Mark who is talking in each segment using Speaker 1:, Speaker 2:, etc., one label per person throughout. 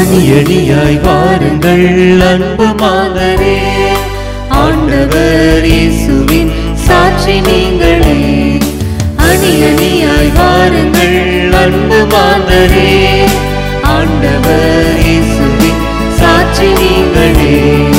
Speaker 1: அணி அணியாய் வாருங்கள் அன்பு மாதரே ஆண்டவர் இயேசுவின் சாட்சி நீங்களே அணி அணியாய் வாருங்கள் அன்பு மாதரே ஆண்டவர் இயேசுவின் சாட்சி நீங்களே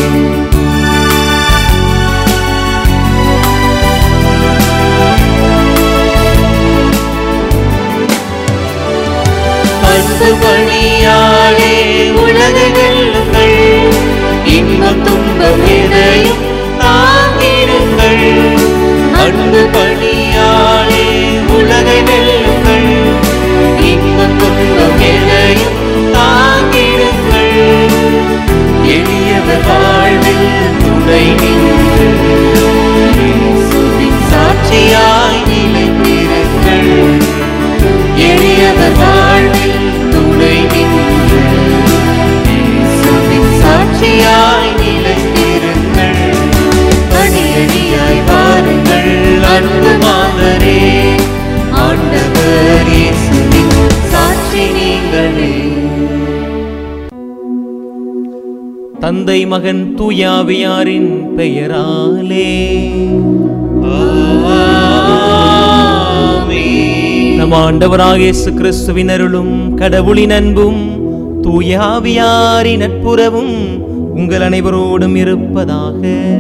Speaker 1: அன்பு பணியாளே உலகை வெல்லுங்கள் இன்பம் துன்பம் எதையும் தாங்கிடுங்கள் அன்பு பணியாளே உலகை வெல்லுங்கள் இன்பம் துன்பம் எதையும் தாங்கிடுங்கள் எளியவர் வாழ்வில் துணை நின்று இயேசுவின் சாட்சியாய் நிலைத்திருங்கள் எளியவர் வாழ்வில் துணை நின்று இயேசுவின் சாட்சியாய் நிலைத்திருங்கள் அணி அணியாய் வாருங்கள் அன்பு மாதரே ஆண்டவர் இயேசுவின் சாட்சி நீங்களே
Speaker 2: தந்தை மகன் தூயாவியாரின் பெயராலே நம் ஆண்டவராக இயேசு கிறிஸ்துவின் அருளும் கடவுளின் அன்பும் தூயாவியாரின் நட்புறவும் உங்கள் அனைவரோடும் இருப்பதாக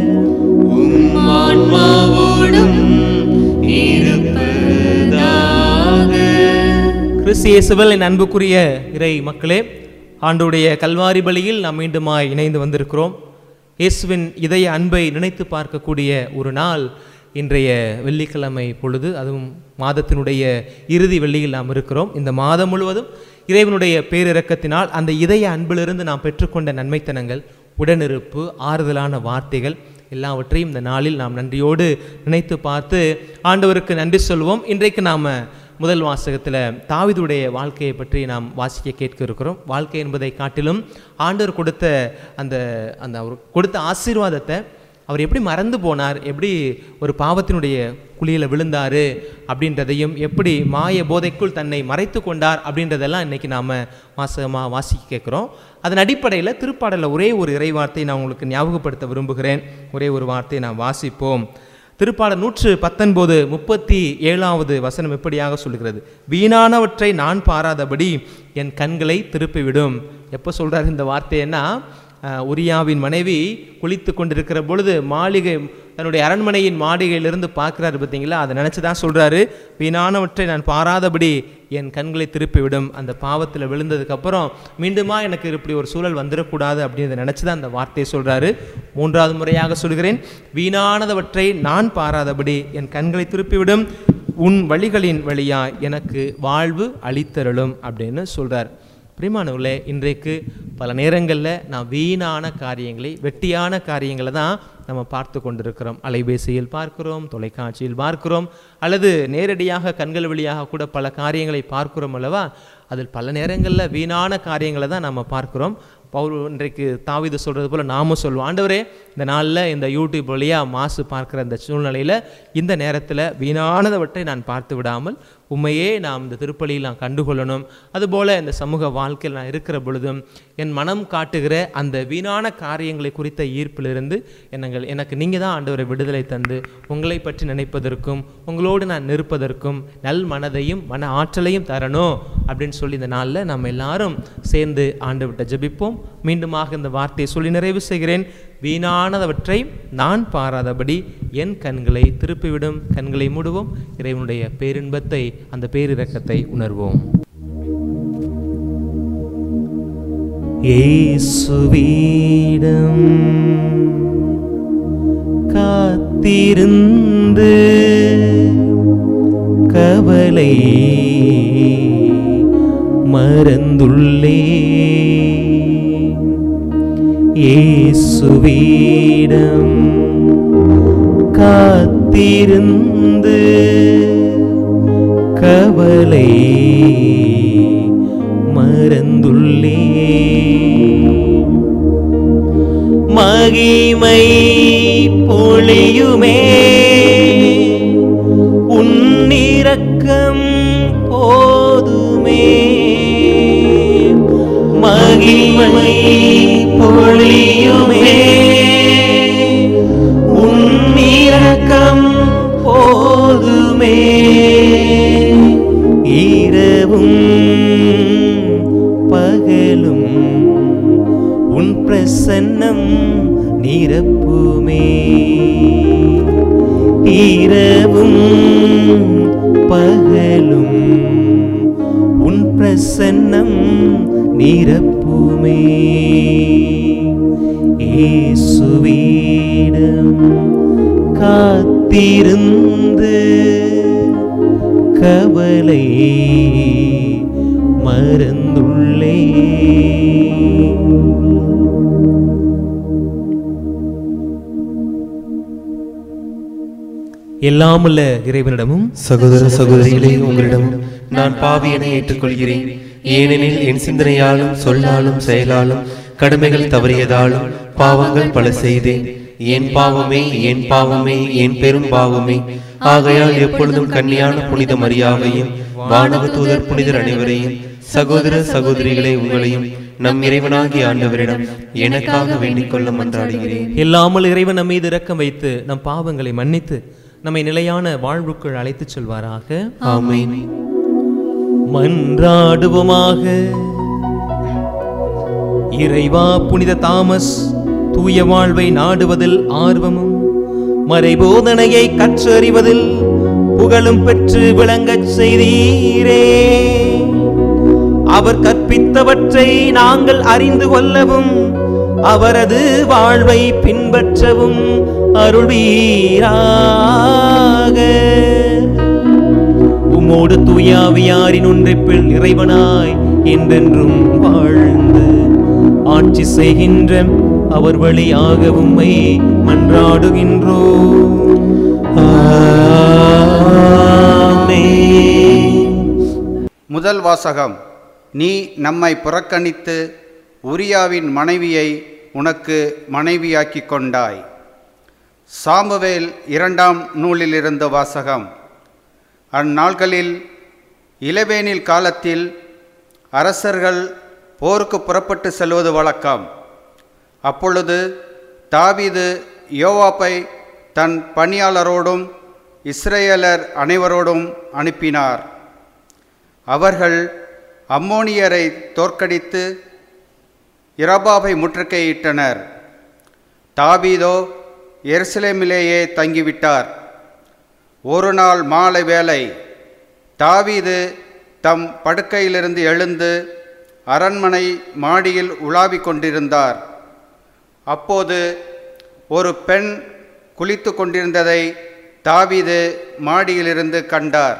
Speaker 1: ஆன்மாவோடும் இருப்பதாக
Speaker 2: கிறிஸ்து இயேசுவில் என் அன்புக்குரிய இறை மக்களே ஆண்டுடைய கல்வாரி பலியில் நாம் மீண்டுமாய் இணைந்து வந்திருக்கிறோம் இயேசுவின் இதய அன்பை நினைத்து பார்க்கக்கூடிய ஒரு நாள் இன்றைய வெள்ளிக்கிழமை பொழுது அதுவும் மாதத்தினுடைய இறுதி வெள்ளியில் நாம் இருக்கிறோம் இந்த மாதம் முழுவதும் இறைவனுடைய பேரிரக்கத்தினால் அந்த இதய அன்பிலிருந்து நாம் பெற்றுக்கொண்ட நன்மைத்தனங்கள் உடனிருப்பு ஆறுதலான வார்த்தைகள் எல்லாவற்றையும் இந்த நாளில் நாம் நன்றியோடு நினைத்து பார்த்து ஆண்டவருக்கு நன்றி சொல்வோம் இன்றைக்கு நாம் முதல் வாசகத்தில் தாவிதுடைய வாழ்க்கையை பற்றி நாம் வாசிக்க கேட்க இருக்கிறோம் வாழ்க்கை என்பதை காட்டிலும் ஆண்டவர் கொடுத்த அந்த அந்த அவர் கொடுத்த ஆசீர்வாதத்தை அவர் எப்படி மறந்து போனார் எப்படி ஒரு பாவத்தினுடைய குழியில் விழுந்தார் அப்படின்றதையும் எப்படி மாய போதைக்குள் தன்னை மறைத்து கொண்டார் அப்படின்றதெல்லாம் இன்றைக்கி நாம் வாசகமாக வாசிக்க கேட்குறோம் அதன் அடிப்படையில் திருப்பாடலில் ஒரே ஒரு இறை வார்த்தையை நான் உங்களுக்கு ஞாபகப்படுத்த விரும்புகிறேன் ஒரே ஒரு வார்த்தையை நான் வாசிப்போம் திருப்பாடல் நூற்று பத்தொன்பது முப்பத்தி ஏழாவது வசனம் எப்படியாக சொல்கிறது வீணானவற்றை நான் பாராதபடி என் கண்களை திருப்பிவிடும் எப்போ சொல்றாரு இந்த வார்த்தைன்னா அஹ், உரியாவின் மனைவி குளித்து கொண்டிருக்கிற பொழுது மாளிகை தன்னுடைய அரண்மனையின் மாளிகையிலிருந்து பார்க்குறாரு பார்த்தீங்களா அதை நினச்சி தான் சொல்கிறாரு வீணானவற்றை நான் பாராதபடி என் கண்களை திருப்பிவிடும் அந்த பாவத்தில் விழுந்ததுக்கப்புறம் மீண்டுமா எனக்கு இப்படி ஒரு சூழல் வந்துடக்கூடாது அப்படின்றத நினச்சி தான் அந்த வார்த்தையை சொல்கிறாரு மூன்றாவது முறையாக சொல்கிறேன் வீணானதவற்றை நான் பாராதபடி என் கண்களை திருப்பிவிடும் உன் வழிகளின் வழியா எனக்கு வாழ்வு அளித்தருளும் அப்படின்னு சொல்கிறார் பிரிமானவர்களே இன்றைக்கு பல நேரங்களில் நான் வீணான காரியங்களை வெட்டியான காரியங்களை தான் நம்ம பார்த்து கொண்டிருக்கிறோம் அலைபேசியில் பார்க்கிறோம் தொலைக்காட்சியில் பார்க்கிறோம் அல்லது நேரடியாக கண்கள் வழியாக கூட பல காரியங்களை பார்க்கிறோம் அல்லவா அதில் பல நேரங்களில் வீணான காரியங்களை தான் நம்ம பார்க்கிறோம் பவுல் இன்றைக்கு தாவிது சொல்கிறது போல் நாமும் சொல்லுவோம் ஆண்டவரே இந்த நாளில் இந்த யூடியூப் வழியாக மாசு பார்க்குற இந்த சூழ்நிலையில் இந்த நேரத்தில் வீணானதவற்றை நான் பார்த்து விடாமல் உண்மையே நாம் இந்த திருப்பலியில் நான் கண்டுகொள்ளணும் அதுபோல் இந்த சமூக வாழ்க்கையில் நான் இருக்கிற பொழுதும் என் மனம் காட்டுகிற அந்த வீணான காரியங்களை குறித்த ஈர்ப்பிலிருந்து என்னங்கள் எனக்கு நீங்கள் தான் ஆண்டவரை விடுதலை தந்து உங்களை பற்றி நினைப்பதற்கும் உங்களோடு நான் நிற்பதற்கும் நல் மனதையும் மன ஆற்றலையும் தரணும் அப்படின்னு சொல்லி இந்த நாளில் நம்ம எல்லாரும் சேர்ந்து ஆண்டவர்கிட்ட ஜெபிப்போம் மீண்டுமாக இந்த வார்த்தையை சொல்லி நிறைவு செய்கிறேன் வீணானதவற்றை நான் பாராதபடி என் கண்களை திருப்பிவிடும் கண்களை மூடுவோம் இறைவனுடைய பேரின்பத்தை அந்த பேரிரக்கத்தை உணர்வோம் இயேசுவீடம் காத்திருந்து கவலை மறந்துள்ளே இயேசுவீடம் காத்திருந்து கவலை மறந்துள்ளே மகிமை பொழியுமே உன்னிரக்கம் போதுமே மகிமை இரவும் பகலும் உன் பிரசன்னம் நிரப்புமே இயேசுவிடம் காத்திருந்து கவலை மறந்துள்ளே எல்லாமுள்ள இறைவனிடமும்
Speaker 1: சகோதர சகோதரிகளே உங்களிடம் நான் பாவியனை ஏற்றுக்கொள்கிறேன் ஏனெனில் என் சிந்தனையாலும் சொல்லாலும் செயலாலும் கடமைகள் தவறியதாலும் பாவங்கள் பல செய்தேன் என் பாவமே என் பாவமே என் பெரும் பாவமே ஆகையால் எப்பொழுதும் கன்னியான புனித மரியாவையும் வானக தூதர் புனிதர் அனைவரையும் சகோதர சகோதரிகளே உங்களையும் நம் இறைவனாகிய ஆண்டவரிடம் எனக்காக வேண்டிக் கொள்ள மன்றாடுகிறேன்
Speaker 2: எல்லாமல் இறைவன் நம் மீது இரக்கம் வைத்து நம் பாவங்களை மன்னித்து நம்மை நிலையான வாழ்வுக்குள் அழைத்துச் செல்வாராக
Speaker 1: ஆமென்
Speaker 2: மன்றாடுவோமாக இறைவா புனித தாமஸ் தூய வாழ்வை நாடுவதில் ஆர்வமும் மறைபோதனையை கற்றறிவதில் புகழும் பெற்று விளங்கச் செய்தீரே அவர் கற்பித்தவற்றை நாங்கள் அறிந்து கொள்ளவும் அவரது வாழ்வை பின்பற்றவும் அருள்வீராக உம்மோடு தூயாவியாரின் ஒன்றைப்பில் இறைவனாய் என்றென்றும் வாழ்ந்து ஆட்சி செய்கின்ற அவர் வழியாக உம்மை மன்றாடுகின்றோ
Speaker 3: முதல் வாசகம் நீ நம்மை புறக்கணித்து உரியாவின் மனைவியை உனக்கு மனைவியாக்கிக் கொண்டாய் சாமுவேல் இரண்டாம் நூலிலிருந்த வாசகம் அந்நாள்களில் இளவேனில் காலத்தில் அரசர்கள் போருக்கு புறப்பட்டு செல்வது வழக்கம் அப்பொழுது தாவீது யோவாப்பை தன் பணியாளரோடும் இஸ்ரேலர் அனைவரோடும் அனுப்பினார் அவர்கள் அம்மோனியரை தோற்கடித்து இரபாவை முற்றுகையிட்டனர் தாபீதோ எருசலேமிலேயே தங்கிவிட்டார் ஒரு நாள் மாலை வேளை தாவீது தம் படுக்கையிலிருந்து எழுந்து அரண்மனை மாடியில் உலாவிக் கொண்டிருந்தார் அப்போது ஒரு பெண் குளித்து கொண்டிருந்ததை தாவீது மாடியிலிருந்து கண்டார்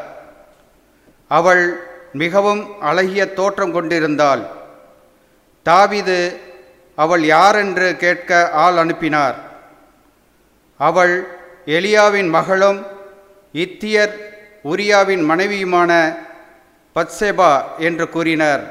Speaker 3: அவள் மிகவும் அழகிய தோற்றம் கொண்டிருந்தாள் தாவீது அவள் யாரென்று கேட்க ஆள் அனுப்பினார் அவள் எலியாவின் மகளும் இத்தியர் உரியாவின் மனைவியுமான பத்சேபா என்று கூறினர்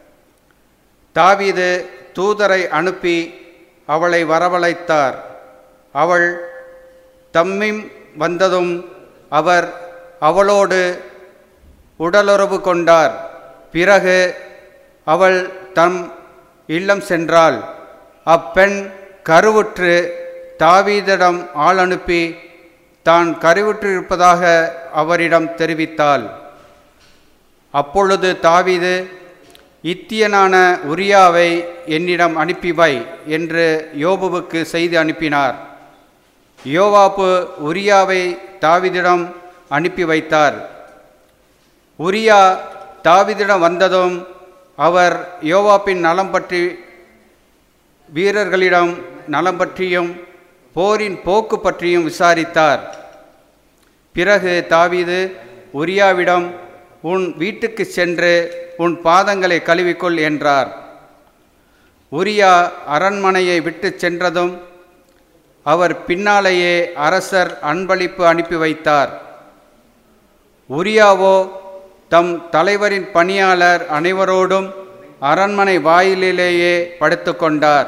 Speaker 3: தாவீது தூதரை அனுப்பி அவளை வரவழைத்தார் அவள் தம்மிம் வந்ததும் அவர் அவளோடு உடலுறவு கொண்டார் பிறகு அவள் தம் இல்லம் சென்றாள் அப்பெண் கருவுற்று தாவீதிடம் ஆள் அனுப்பி தான் கருவுற்றிருப்பதாக அவரிடம் தெரிவித்தாள் அப்பொழுது தாவீது இத்தியனான உரியாவை என்னிடம் அனுப்பி வை என்று யோபுவுக்கு செய்தி அனுப்பினார் யோவாப்பு உரியாவை தாவீதிடம் அனுப்பி வைத்தார் உரியா தாவீதிடம் வந்ததும் அவர் யோவாப்பின் நலம் பற்றி வீரர்களிடம் நலம் பற்றியும் போரின் போக்கு பற்றியும் விசாரித்தார் பிறகு தாவீது உரியாவிடம் உன் வீட்டுக்கு சென்று உன் பாதங்களை கழுவிக்கொள் என்றார் உரியா அரண்மனையை விட்டு சென்றதும் அவர் பின்னாலேயே அரசர் அன்பளிப்பு அனுப்பி வைத்தார் உரியாவோ தம் தலைவரின் பணியாளர் அனைவரோடும் அரண்மனை வாயிலிலேயே படுத்துக்கொண்டார்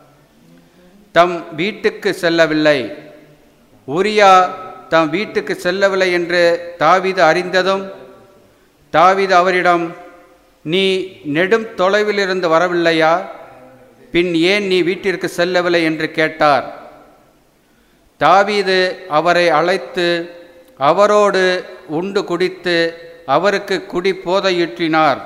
Speaker 3: தம் வீட்டுக்கு செல்லவில்லை உரியா தம் வீட்டுக்கு செல்லவில்லை என்று தாவீது அறிந்ததும் தாவீது அவரிடம் நீ நெடும் தொலைவிலிருந்து வரவில்லையா பின் ஏன் நீ வீட்டிற்கு செல்லவில்லை என்று கேட்டார் தாவீது அவரை அழைத்து அவரோடு உண்டு குடித்து அவருக்கு குடி போதையுற்றினார்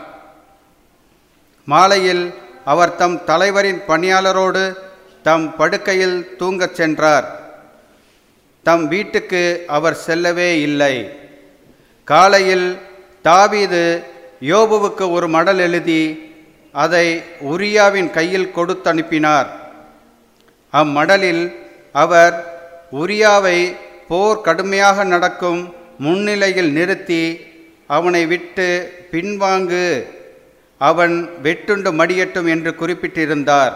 Speaker 3: மாலையில் அவர் தம் தலைவரின் பணியாளரோடு தம் படுக்கையில் தூங்கச் சென்றார் தம் வீட்டுக்கு அவர் செல்லவே இல்லை காலையில் தாவீது யோபுவுக்கு ஒரு மடல் எழுதி அதை உரியாவின் கையில் கொடுத்தனுப்பினார் அம்மடலில் அவர் உரியாவை போர் கடுமையாக நடக்கும் முன்னிலையில் நிறுத்தி அவனை விட்டு பின்வாங்கு அவன் வெட்டுண்டு மடியட்டும் என்று குறிப்பிட்டிருந்தார்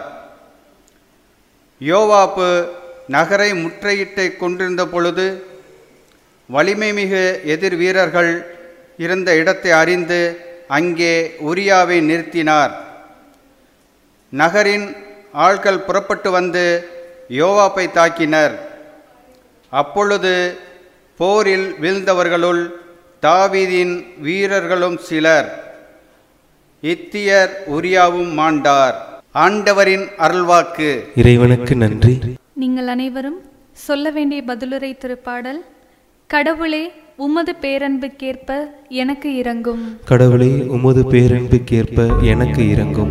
Speaker 3: யோவாப்பு நகரை முற்றையிட்டு கொண்டிருந்த பொழுது வலிமை மிகு எதிர் வீரர்கள் இருந்த இடத்தை அறிந்து அங்கே உரியாவை நிறுத்தினார் நகரின் ஆட்கள் புறப்பட்டு வந்து யோவாப்பை தாக்கினர் அப்பொழுது போரில் வீழ்ந்தவர்களுள் தாவீதின் வீரர்களும் சிலர் இத்தியர் உரியாவும் மாண்டார் ஆண்டவரின் அருள்வாக்கு
Speaker 1: இறைவனுக்கு நன்றி
Speaker 4: நீங்கள் அனைவரும் சொல்ல வேண்டிய பதிலுரை திருப்பாடல் கடவுளே உமது பேரன்புக்கேற்ப எனக்கு இறங்கும்
Speaker 1: கடவுளே உமது பேரன்புக்கேற்ப எனக்கு இறங்கும்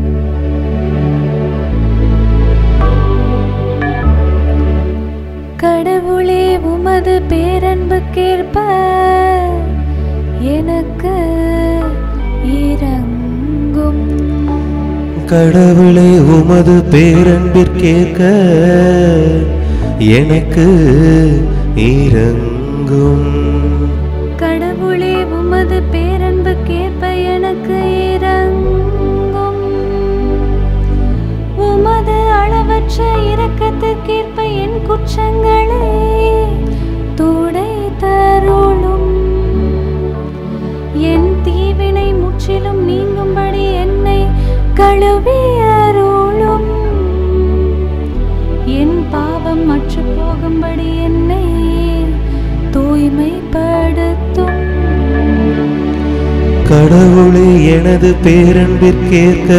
Speaker 4: கடவுளே உமது பேரன்புக்கேற்ப எனக்கு இறங்கும்
Speaker 1: கடவுளே உமது பேரன்பிற்கேற்க எனக்கு இறங்கும்
Speaker 4: கடவுளே உமது பேரன்புக்கேற்ப எனக்கு இறங்கும் உமது அளவற்ற இரக்கத்துக்கேற்ப என் குற்றங்களை துடை தருளும் என் தீவினை முற்றிலும் நீங்கும்படி என்னை கழுவி அருளும் என் பாவம் மற்று போகும்படி என்னை தூய்மைப்படுத்தும்
Speaker 1: கடவுளே எனது பேரன்பிற்கேற்க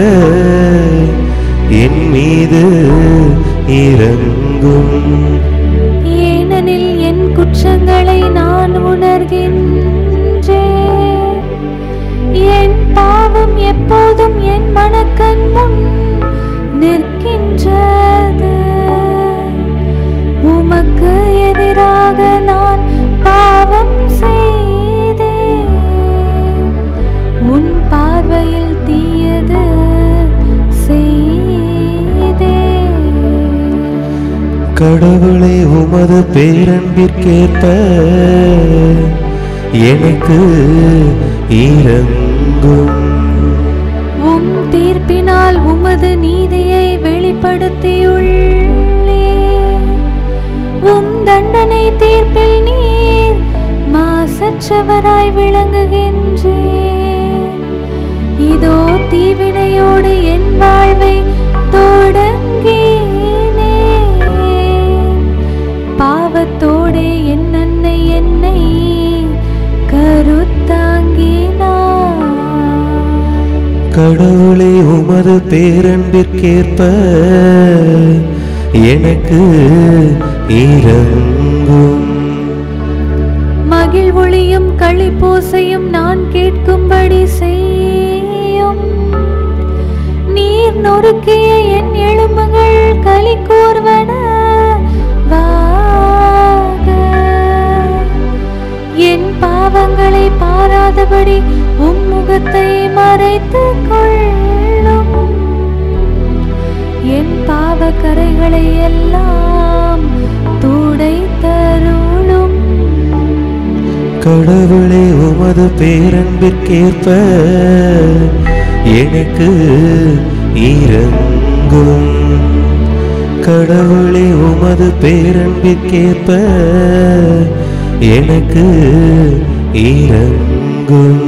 Speaker 1: என் மீது இறங்கும்
Speaker 4: ஏனெனில் என் குற்றங்களை நான் உணர்கின்றேன் என் பாவம் எப்போதும் என் மனக்கண் முன் நிற்கின்றது உமக்கு எதிராக நான் பாவம் செய்தேன் உன் பார்வையில் தீயது செய்தேன்
Speaker 1: கடவுளே உமது பேரன்பிற்கேற்ப எனக்கு இறங்கும்
Speaker 4: உம் தீர்ப்பினால் உமது நீதியை வெளிப்படுத்தியுள்ளே உம் தண்டனை தீர்ப்பில் நீர் மாசற்றவராய் விளங்குகின்றேன் இதோ தீவினையோடு என் வாழ்வை தொடங்கினேன் பாவத்தோடே என் அன்னை என்னை கருத்தாங்கினார்
Speaker 1: கடவுளே உமது பேரன்பிற்கேற்ப எனக்கு இறங்கும்
Speaker 4: மகிழ்வொளியும் களிப்போசையும் நான் கேட்கும்படி செய்யும் நீர் நொறுக்கிய என் எலும்புகள் களி கூர்வன என் பாவங்களை பாராதபடி உம் முகத்தை மறைத்து கொள்ளும் என் பாவ கரைகளை எல்லாம் தூடை தருளும்
Speaker 1: கடவுளே உமது பேரன்பிற்கேற்ப எனக்கு இறங்கும் கடவுளே உமது பேரன்பிற்கேற்ப எனக்கு இறங்கும்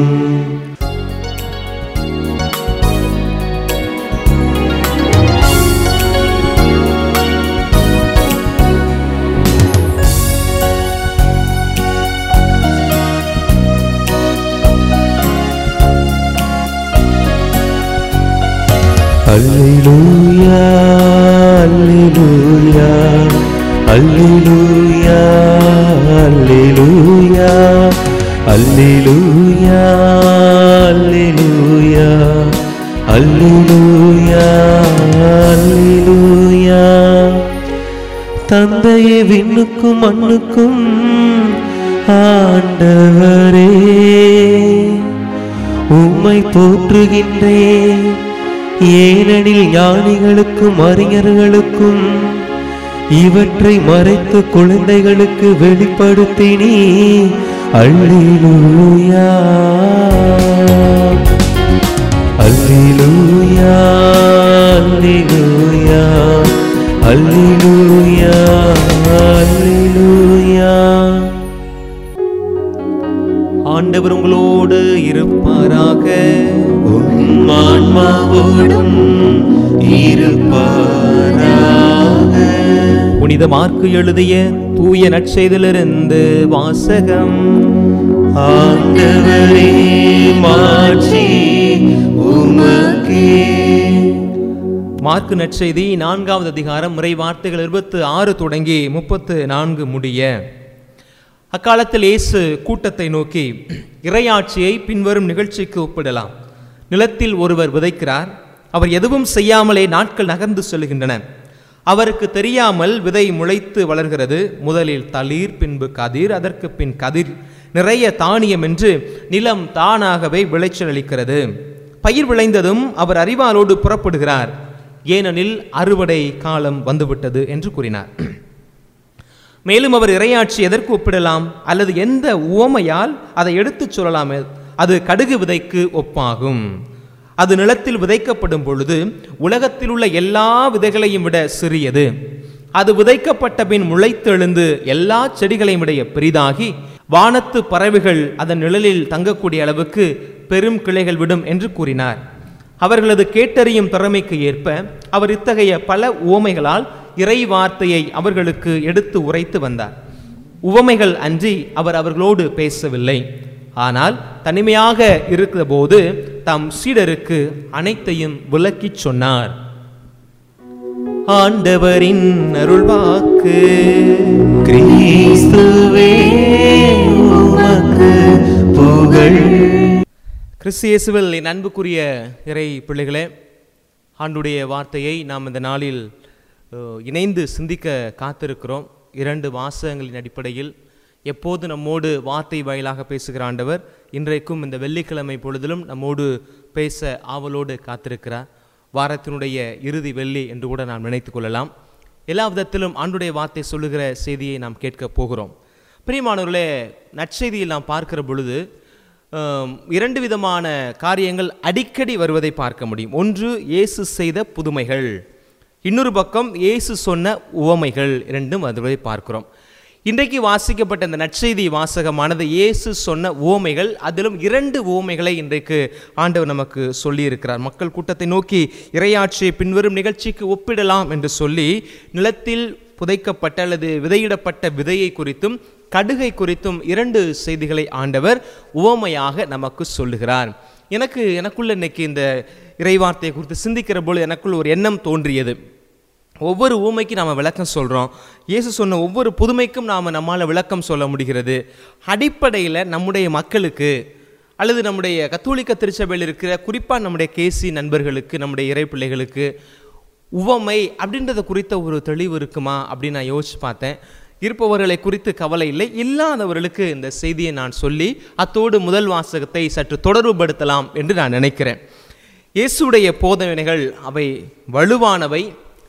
Speaker 1: அல்லேலூயா அல்லேலூயா அல்லேலூயா அல்லேலூயா அல்லேலூயா அல்லேலூயா அல்லேலூயா அல்லேலூயா தந்தையே விண்ணுக்கும் மண்ணுக்கும் ஆண்டவரே உம்மை போற்றுகின்றேன் ஏனெனில் ஞானிகளுக்கும் அறிஞர்களுக்கும் இவற்றை மறைத்து குழந்தைகளுக்கு வெளிப்படுத்தினி அல்லேலூயா அல்லேலூயா அல்லேலூயா அல்லேலூயா அல்லேலூயா
Speaker 2: ஆண்டவர் உங்களோடு இருப்பாராக
Speaker 1: உம் ஆன்மாவோடும் இருப்பாராக
Speaker 2: புனித மார்க்கு எழுதிய தூய நற்செய்திலிருந்து வாசகம்
Speaker 1: ஆண்டவரே மாட்சி உமக்கே
Speaker 2: மார்க்கு நற்செய்தி நான்காவது அதிகாரம் முறை வார்த்தைகள் இருபத்து ஆறு தொடங்கி முப்பத்து நான்கு முடிய அக்காலத்தில் இயேசு கூட்டத்தை நோக்கி இறையாட்சியை பின்வரும் நிகழ்ச்சிக்கு ஒப்பிடலாம் நிலத்தில் ஒருவர் விதைக்கிறார் அவர் எதுவும் செய்யாமலே நாட்கள் நகர்ந்து செல்கின்றன அவருக்கு தெரியாமல் விதை முளைத்து வளர்கிறது முதலில் தளிர் பின்பு கதிர் அதற்கு பின் கதிர் நிறைய தானியம் என்று நிலம் தானாகவே விளைச்சல் அளிக்கிறது பயிர் விளைந்ததும் அவர் அறிவாலோடு புறப்படுகிறார் ஏனெனில் அறுவடை காலம் வந்துவிட்டது என்று கூறினார் மேலும் அவர் இறையாட்சி எதற்கு ஒப்பிடலாம் அல்லது எந்த உவமையால் அதை எடுத்துச் சொல்லலாம் அது கடுகு விதைக்கு ஒப்பாகும் அது நிலத்தில் விதைக்கப்படும் பொழுது உலகத்தில் உள்ள எல்லா விதைகளையும் விட சிறியது அது விதைக்கப்பட்ட பின் முளைத்தெழுந்து எல்லா செடிகளையும் விட பெரிதாகி வானத்து பறவைகள் அதன் நிழலில் தங்கக்கூடிய அளவுக்கு பெரும் கிளைகள் விடும் என்று கூறினார் அவர்களது கேட்டறியும் திறமைக்கு ஏற்ப அவர் இத்தகைய பல உவமைகளால் இறை வார்த்தையை அவர்களுக்கு எடுத்து உரைத்து வந்தார் உவமைகள் அன்றி அவர் அவர்களோடு பேசவில்லை ஆனால் தனிமையாக இருக்கிறபோது தம் சீடருக்கு அனைத்தையும் விளக்கிச் சொன்னார் ஆண்டவரின் அருள்வாக்கு
Speaker 1: கிறிஸ்துவே உமக்கு புகழ்
Speaker 2: கிறிஸ்து இயேசுவில் என் அன்புக்குரிய இறை பிள்ளைகளே ஆண்டுடைய வார்த்தையை நாம் இந்த நாளில் அஹ், இணைந்து சிந்திக்க காத்திருக்கிறோம் இரண்டு வாசகங்களின் அடிப்படையில் எப்போது நம்மோடு வார்த்தை வாயிலாக பேசுகிற ஆண்டவர் இன்றைக்கும் இந்த வெள்ளிக்கிழமை பொழுதிலும் நம்மோடு பேச ஆவலோடு காத்திருக்கிறார் வாரத்தினுடைய இறுதி வெள்ளி என்று கூட நாம் நினைத்து கொள்ளலாம் எல்லா விதத்திலும் ஆண்டுடைய வார்த்தை சொல்லுகிற செய்தியை நாம் கேட்க போகிறோம் பிரியமானவர்களே நற்செய்தியில் நாம் பார்க்கிற பொழுது ஆம், இரண்டு விதமான காரியங்கள் அடிக்கடி வருவதை பார்க்க முடியும் ஒன்று இயேசு செய்த புதுமைகள் இன்னொரு பக்கம் இயேசு சொன்ன உவமைகள் இரண்டும் வருவதை பார்க்கிறோம் இன்றைக்கு வாசிக்கப்பட்ட இந்த நற்செய்தி வாசகமானது இயேசு சொன்ன உவமைகள் அதிலும் இரண்டு உவமைகளை இன்றைக்கு ஆண்டவர் நமக்கு சொல்லியிருக்கிறார் மக்கள் கூட்டத்தை நோக்கி இறையாட்சியை பின்வரும் நிகழ்ச்சிக்கு ஒப்பிடலாம் என்று சொல்லி நிலத்தில் புதைக்கப்பட்ட அல்லது விதையிடப்பட்ட விதையை குறித்தும் கடுகை குறித்தும் இரண்டு செய்திகளை ஆண்டவர் உவமையாக நமக்கு சொல்லுகிறார் எனக்கு எனக்குள்ள இன்னைக்கு இந்த இறைவார்த்தையை குறித்து சிந்திக்கிற பொழுது எனக்குள் ஒரு எண்ணம் தோன்றியது ஒவ்வொரு ஊமைக்கு நாம் விளக்கம் சொல்கிறோம் இயேசு சொன்ன ஒவ்வொரு புதுமைக்கும் நாம் நம்மால் விளக்கம் சொல்ல முடிகிறது அடிப்படையில் நம்முடைய மக்களுக்கு அல்லது நம்முடைய கத்தோலிக்க திருச்சபையில் இருக்கிற குறிப்பாக நம்முடைய கேசி நண்பர்களுக்கு நம்முடைய இறை பிள்ளைகளுக்கு உவமை அப்படின்றத குறித்த ஒரு தெளிவு இருக்குமா அப்படின்னு நான் யோசிச்சு பார்த்தேன் இருப்பவர்களை குறித்து கவலை இல்லை இல்லாதவர்களுக்கு இந்த செய்தியை நான் சொல்லி அத்தோடு முதல் வாசகத்தை சற்று தொடர்புபடுத்தலாம் என்று நான் நினைக்கிறேன் இயேசுடைய போதனைகள் அவை வலுவானவை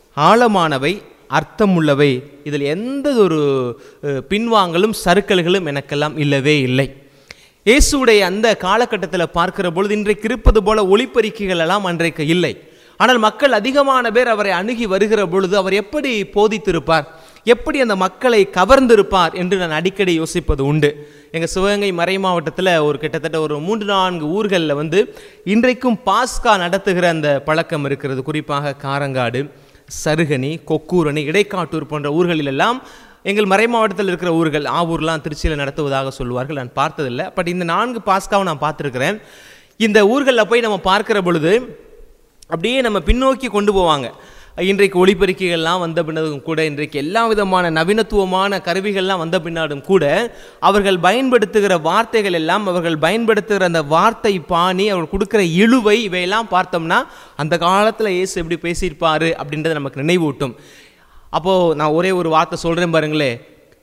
Speaker 2: ஆழமானவை அர்த்தமுள்ளவை இதில் எந்த ஒரு அஹ், பின்வாங்கலும் சறுக்கல்களும் எனக்கெல்லாம் இல்லவே இல்லை இயேசுடைய அந்த காலகட்டத்தில் பார்க்கிற பொழுது இன்றைக்கு இருப்பது போல ஒளிப்பறிக்கைகள் எல்லாம் அன்றைக்கு இல்லை ஆனால் மக்கள் அதிகமான பேர் அவரை அணுகி வருகிற பொழுது அவர் எப்படி போதித்திருப்பார் எப்படி அந்த மக்களை கவர்ந்திருப்பார் என்று நான் அடிக்கடி யோசிப்பது உண்டு எங்கள் சிவகங்கை மறை மாவட்டத்தில் ஒரு கிட்டத்தட்ட ஒரு மூன்று நான்கு ஊர்களில் வந்து இன்றைக்கும் பாஸ்கா நடத்துகிற அந்த பழக்கம் இருக்கிறது குறிப்பாக காரங்காடு சருகனி கொக்கூரணி இடைக்காட்டூர் போன்ற ஊர்களிலெல்லாம் எங்கள் மறை மாவட்டத்தில் இருக்கிற ஊர்கள் ஆவூர்லாம் திருச்சியில் நடத்துவதாக சொல்லுவார்கள் நான் பார்த்ததில்லை பட் இந்த நான்கு பாஸ்காவை நான் பார்த்துருக்கிறேன் இந்த ஊர்களில் போய் நம்ம பார்க்கிற பொழுது அப்படியே நம்ம பின்னோக்கி கொண்டு போவாங்க இன்றைக்கு ஒளிப்பெருக்கிகள்லாம் வந்த பின்னதும் கூட இன்றைக்கு எல்லா விதமான நவீனத்துவமான கருவிகள்லாம் வந்த பின்னாடும் கூட அவர்கள் பயன்படுத்துகிற வார்த்தைகள் எல்லாம் அவர்கள் பயன்படுத்துகிற அந்த வார்த்தை பாணி அவர்கள் கொடுக்குற இழுவை இவையெல்லாம் பார்த்தோம்னா அந்த காலத்தில் இயேசு எப்படி பேசியிருப்பாரு அப்படின்றத நமக்கு நினைவூட்டும் அப்போது நான் ஒரே ஒரு வார்த்தை சொல்கிறேன் பாருங்களே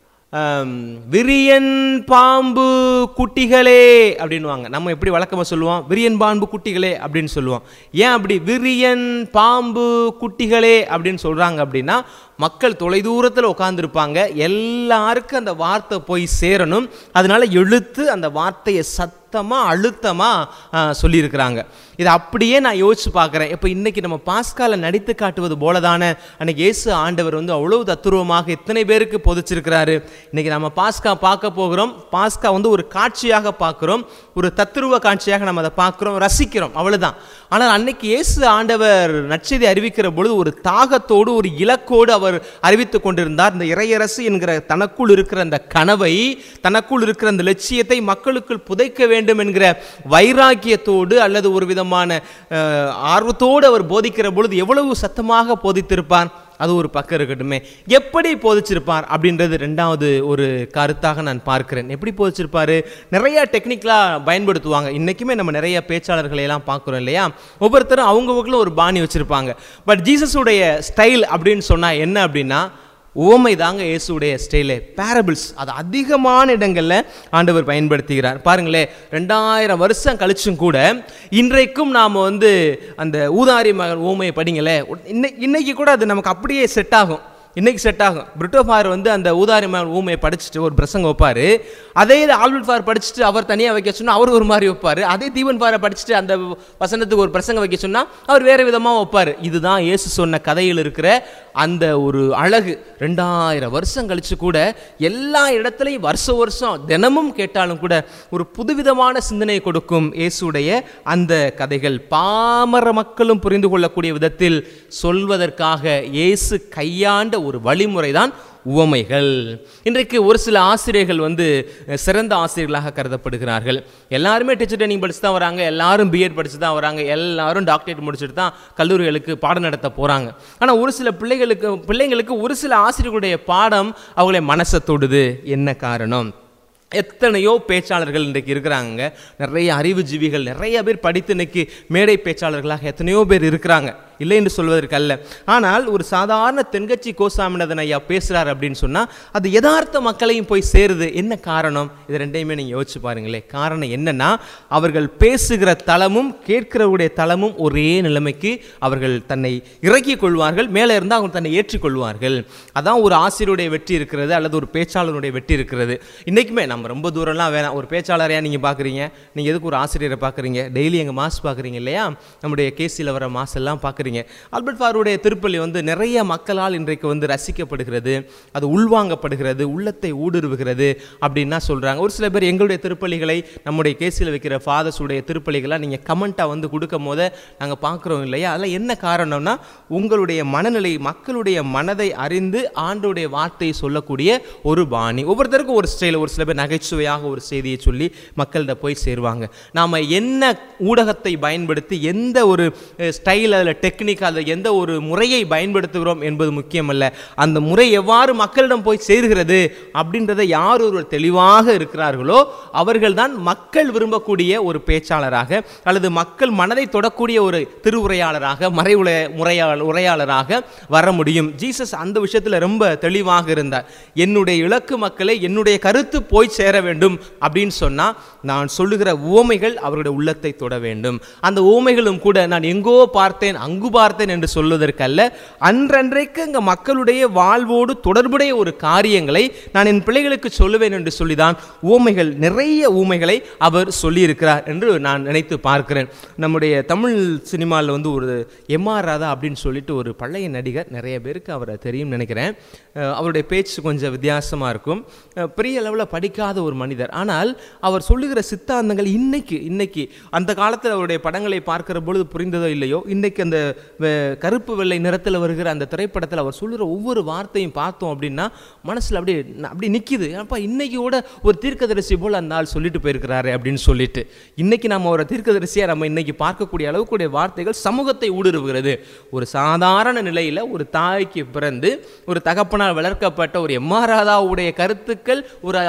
Speaker 2: ஆம், விரியன் பாம்பு குட்டிகளே அப்படின்னுவாங்க நம்ம எப்படி வழக்கமாக சொல்லுவோம் விரியன் பாம்பு குட்டிகளே அப்படின்னு சொல்லுவோம் ஏன் அப்படி விரியன் பாம்பு குட்டிகளே அப்படின்னு சொல்கிறாங்க அப்படின்னா மக்கள் தொலைதூரத்தில் உட்காந்துருப்பாங்க எல்லாருக்கும் அந்த வார்த்தை போய் சேரணும் அதனால எழுத்து அந்த வார்த்தையை சத்தமாக அழுத்தமாக சொல்லியிருக்கிறாங்க இதை அப்படியே நான் யோசிச்சு பார்க்குறேன் இப்போ இன்னைக்கு நம்ம பாஸ்கால நடித்து காட்டுவது போல தானே அன்னைக்கு இயேசு ஆண்டவர் வந்து அவ்வளவு தத்துருவமாக எத்தனை பேருக்கு பொதிச்சிருக்கிறாரு இன்னைக்கு நம்ம பாஸ்கா பார்க்க போகிறோம் பாஸ்கா வந்து ஒரு காட்சியாக பார்க்குறோம் ஒரு தத்துருவ காட்சியாக நம்ம அதை பார்க்குறோம் ரசிக்கிறோம் அவ்வளவுதான் ஆனால் அன்னைக்கு இயேசு ஆண்டவர் நற்செய்தி அறிவிக்கிற பொழுது ஒரு தாகத்தோடு ஒரு இலக்கோடு அவர் அறிவித்துக் கொண்டிருந்தார் இந்த இறையரசு என்கிற தனக்குள் இருக்கிற அந்த கனவை தனக்குள் இருக்கிற அந்த லட்சியத்தை மக்களுக்குள் புதைக்க வேண்டும் என்கிற வைராக்கியத்தோடு அல்லது ஒரு விதமான அஹ், ஆர்வத்தோடு அவர் போதிக்கிற பொழுது எவ்வளவு சத்தமாக போதித்திருப்பார் அது ஒரு பக்கம் இருக்கட்டுமே எப்படி போதிச்சிருப்பார் அப்படின்றது ரெண்டாவது ஒரு கருத்தாக நான் பார்க்கிறேன் எப்படி போதிச்சிருப்பாரு நிறைய டெக்னிக்கலாக பயன்படுத்துவாங்க இன்றைக்குமே நம்ம நிறைய பேச்சாளர்களை எல்லாம் பார்க்குறோம் இல்லையா ஒவ்வொருத்தரும் அவங்கவுங்களும் ஒரு பாணி வச்சுருப்பாங்க பட் ஜீசஸுடைய ஸ்டைல் அப்படின்னு சொன்னால் என்ன அப்படின்னா உவமை தாங்க இயேசுடைய ஸ்டைலு பேரபிள்ஸ் அது அதிகமான இடங்களில் ஆண்டவர் பயன்படுத்துகிறார் பாருங்களேன் ரெண்டாயிரம் வருஷம் கழிச்சும் கூட இன்றைக்கும் நாம் வந்து அந்த ஊதாரி மகன் ஊமையை படிங்களே இன்னை இன்னைக்கு கூட அது நமக்கு அப்படியே செட் ஆகும் இன்னைக்கு செட் ஆகும் பிரிட்டோ ஃபார் வந்து அந்த ஊதாரி மகன் ஊமையை படிச்சுட்டு ஒரு பிரசங்கம் வைப்பார் அதே இது ஆல்பர்ட் ஃபார் படிச்சுட்டு அவர் தனியாக வைக்க சொன்னால் அவர் ஒரு மாதிரி வைப்பார் அதே தீவன் ஃபாரை படிச்சுட்டு அந்த வசனத்துக்கு ஒரு பிரசங்கம் வைக்க சொன்னால் அவர் வேறு விதமாக வைப்பார் இதுதான் இயேசு சொன்ன கதையில் இருக்கிற அந்த ஒரு அழகு ரெண்டாயிரம் வருஷம் கழிச்சு கூட எல்லா இடத்துலையும் வருஷ வருஷம் தினமும் கேட்டாலும் கூட ஒரு புதுவிதமான சிந்தனை கொடுக்கும் இயேசுடைய அந்த கதைகள் பாமர மக்களும் புரிந்து கொள்ளக்கூடிய விதத்தில் சொல்வதற்காக இயேசு கையாண்ட ஒரு வழிமுறை தான் உவமைகள் இன்றைக்கு ஒரு சில ஆசிரியர்கள் வந்து அஹ், சிறந்த ஆசிரியர்களாக கருதப்படுகிறார்கள் எல்லாருமே டீச்சர் ட்ரைனிங் படிச்சு தான் வராங்க எல்லாரும் பிஎட் படிச்சு தான் வராங்க எல்லாரும் டாக்டரேட் முடிச்சுட்டு தான் கல்லூரிகளுக்கு பாடம் நடத்த போகிறாங்க ஆனால் ஒரு சில பிள்ளைகளுக்கு பிள்ளைங்களுக்கு ஒரு சில ஆசிரியர்களுடைய பாடம் அவங்களை மனசை தொடுது என்ன காரணம் எத்தனையோ பேச்சாளர்கள் இன்றைக்கு இருக்கிறாங்க நிறைய அறிவுஜீவிகள் நிறைய பேர் படித்து இன்னைக்கு மேடை பேச்சாளர்களாக எத்தனையோ பேர் இருக்கிறாங்க இல்லை என்று சொல்வதற்கல்ல ஆனால் ஒரு சாதாரண தென்கட்சி கோசாமினதன் ஐயா பேசுகிறார் அப்படின்னு சொன்னால் அது யதார்த்த மக்களையும் போய் சேருது என்ன காரணம் இது ரெண்டையுமே நீங்கள் யோசிச்சு பாருங்களேன் காரணம் என்னன்னா அவர்கள் பேசுகிற தளமும் கேட்கிறவருடைய தளமும் ஒரே நிலைமைக்கு அவர்கள் தன்னை இறக்கிக் கொள்வார்கள் மேலே இருந்தால் அவங்க தன்னை ஏற்றுக்கொள்வார்கள் அதான் ஒரு ஆசிரியருடைய வெற்றி இருக்கிறது அல்லது ஒரு பேச்சாளருடைய வெற்றி இருக்கிறது இன்றைக்குமே நம்ம ரொம்ப தூரம்லாம் வேணாம் ஒரு பேச்சாளரையா நீங்கள் பார்க்குறீங்க நீங்கள் எதுக்கு ஒரு ஆசிரியரை பார்க்குறீங்க டெய்லி எங்கள் மாஸ் பார்க்குறீங்க இல்லையா நம்முடைய கேசியில் வர மாஸ் எல்லாம் பார்க்குறீங்க ஆல்பர்ட் ஃபாருடைய திருப்பலி வந்து நிறைய மக்களால் இன்றைக்கு வந்து ரசிக்கப்படுகிறது அது உள்வாங்கப்படுகிறது உள்ளத்தை ஊடுருவுகிறது அப்படின்னா சொல்கிறாங்க ஒரு சில பேர் எங்களுடைய திருப்பலிகளை நம்முடைய கேசியில் வைக்கிற ஃபாதர்ஸுடைய திருப்பலிகளை நீங்கள் கமெண்ட்டாக வந்து கொடுக்கும் போது நாங்கள் பார்க்குறோம் இல்லையா அதில் என்ன காரணம்னா உங்களுடைய மனநிலை மக்களுடைய மனதை அறிந்து ஆண்டுடைய வார்த்தையை சொல்லக்கூடிய ஒரு பாணி ஒவ்வொருத்தருக்கும் ஒரு ஸ்டைல் ஒரு சில பேர் நகைச்சுவையாக ஒரு செய்தியை சொல்லி மக்கள்கிட்ட போய் சேருவாங்க நாம் என்ன ஊடகத்தை பயன்படுத்தி எந்த ஒரு ஸ்டைல் அதில் டெக்னிக் அதில் எந்த ஒரு முறையை பயன்படுத்துகிறோம் என்பது முக்கியமல்ல அந்த முறை எவ்வாறு மக்களிடம் போய் சேருகிறது அப்படின்றத யார் ஒருவர் தெளிவாக இருக்கிறார்களோ அவர்கள்தான் மக்கள் விரும்பக்கூடிய ஒரு பேச்சாளராக அல்லது மக்கள் மனதை தொடக்கூடிய ஒரு திருவுரையாளராக மறை உரை முறையாள உரையாளராக வர முடியும் ஜீசஸ் அந்த விஷயத்தில் ரொம்ப தெளிவாக இருந்தார் என்னுடைய இலக்கு மக்களை என்னுடைய கருத்து போய் சேர வேண்டும் அப்படின்னு சொன்னால் நான் சொல்லுகிற உவமைகள் அவருடைய உள்ளத்தை தொட வேண்டும் அந்த உவமைகளும் கூட நான் எங்கோ பார்த்தேன் அங்கு பார்த்தேன் என்று சொல்வதற்கல்ல அன்றன்றைக்கு அங்கே மக்களுடைய வாழ்வோடு தொடர்புடைய ஒரு காரியங்களை நான் என் பிள்ளைகளுக்கு சொல்லுவேன் என்று சொல்லிதான் ஊமைகள் நிறைய ஊமைகளை அவர் சொல்லியிருக்கிறார் என்று நான் நினைத்து பார்க்கிறேன் நம்முடைய தமிழ் சினிமாவில் வந்து ஒரு எம்ஆர் ராதா அப்படின்னு சொல்லிட்டு ஒரு பழைய நடிகர் நிறைய பேருக்கு அவரை தெரியும் நினைக்கிறேன் அஹ் அவருடைய பேச்சு கொஞ்சம் வித்தியாசமாக இருக்கும் அஹ் பெரிய அளவில் படிக்காத ஒரு மனிதர் ஆனால் அவர் சொல்லுகிற சித்தாந்தங்கள் இன்னைக்கு இன்னைக்கு அந்த காலத்தில் அவருடைய படங்களை பார்க்கிற பொழுது புரிந்ததோ இல்லையோ இன்னைக்கு அந்த வெ- கருப்பு வெள்ளை நிறத்தில் வருகிற அந்த திரைப்படத்தில் அவர் சொல்லுகிற ஒவ்வொரு வார்த்தையும் பார்த்தோம் அப்படின்னா மனசில் அப்படியே ந- அப்படியே நிற்கிது அப்பா இன்னைக்கு கூட ஒரு தீர்க்கதரிசி போல் அந்த ஆள் சொல்லிட்டு போயிருக்கிறாரு அப்படின்னு சொல்லிட்டு இன்னைக்கு நம்ம ஒரு தீர்க்கதரிசியாக நம்ம இன்னைக்கு பார்க்கக்கூடிய அளவுக்குடைய வார்த்தைகள் சமூகத்தை ஊடுருவுகிறது ஒரு சாதாரண நிலையில் ஒரு தாய்க்கு பிறந்து ஒரு தகப்பனால் வளர்க்கப்பட்ட ஒரு எம்ஆர் ராதாவுடைய கருத்துக்கள் ஒரு அவர் இறந்த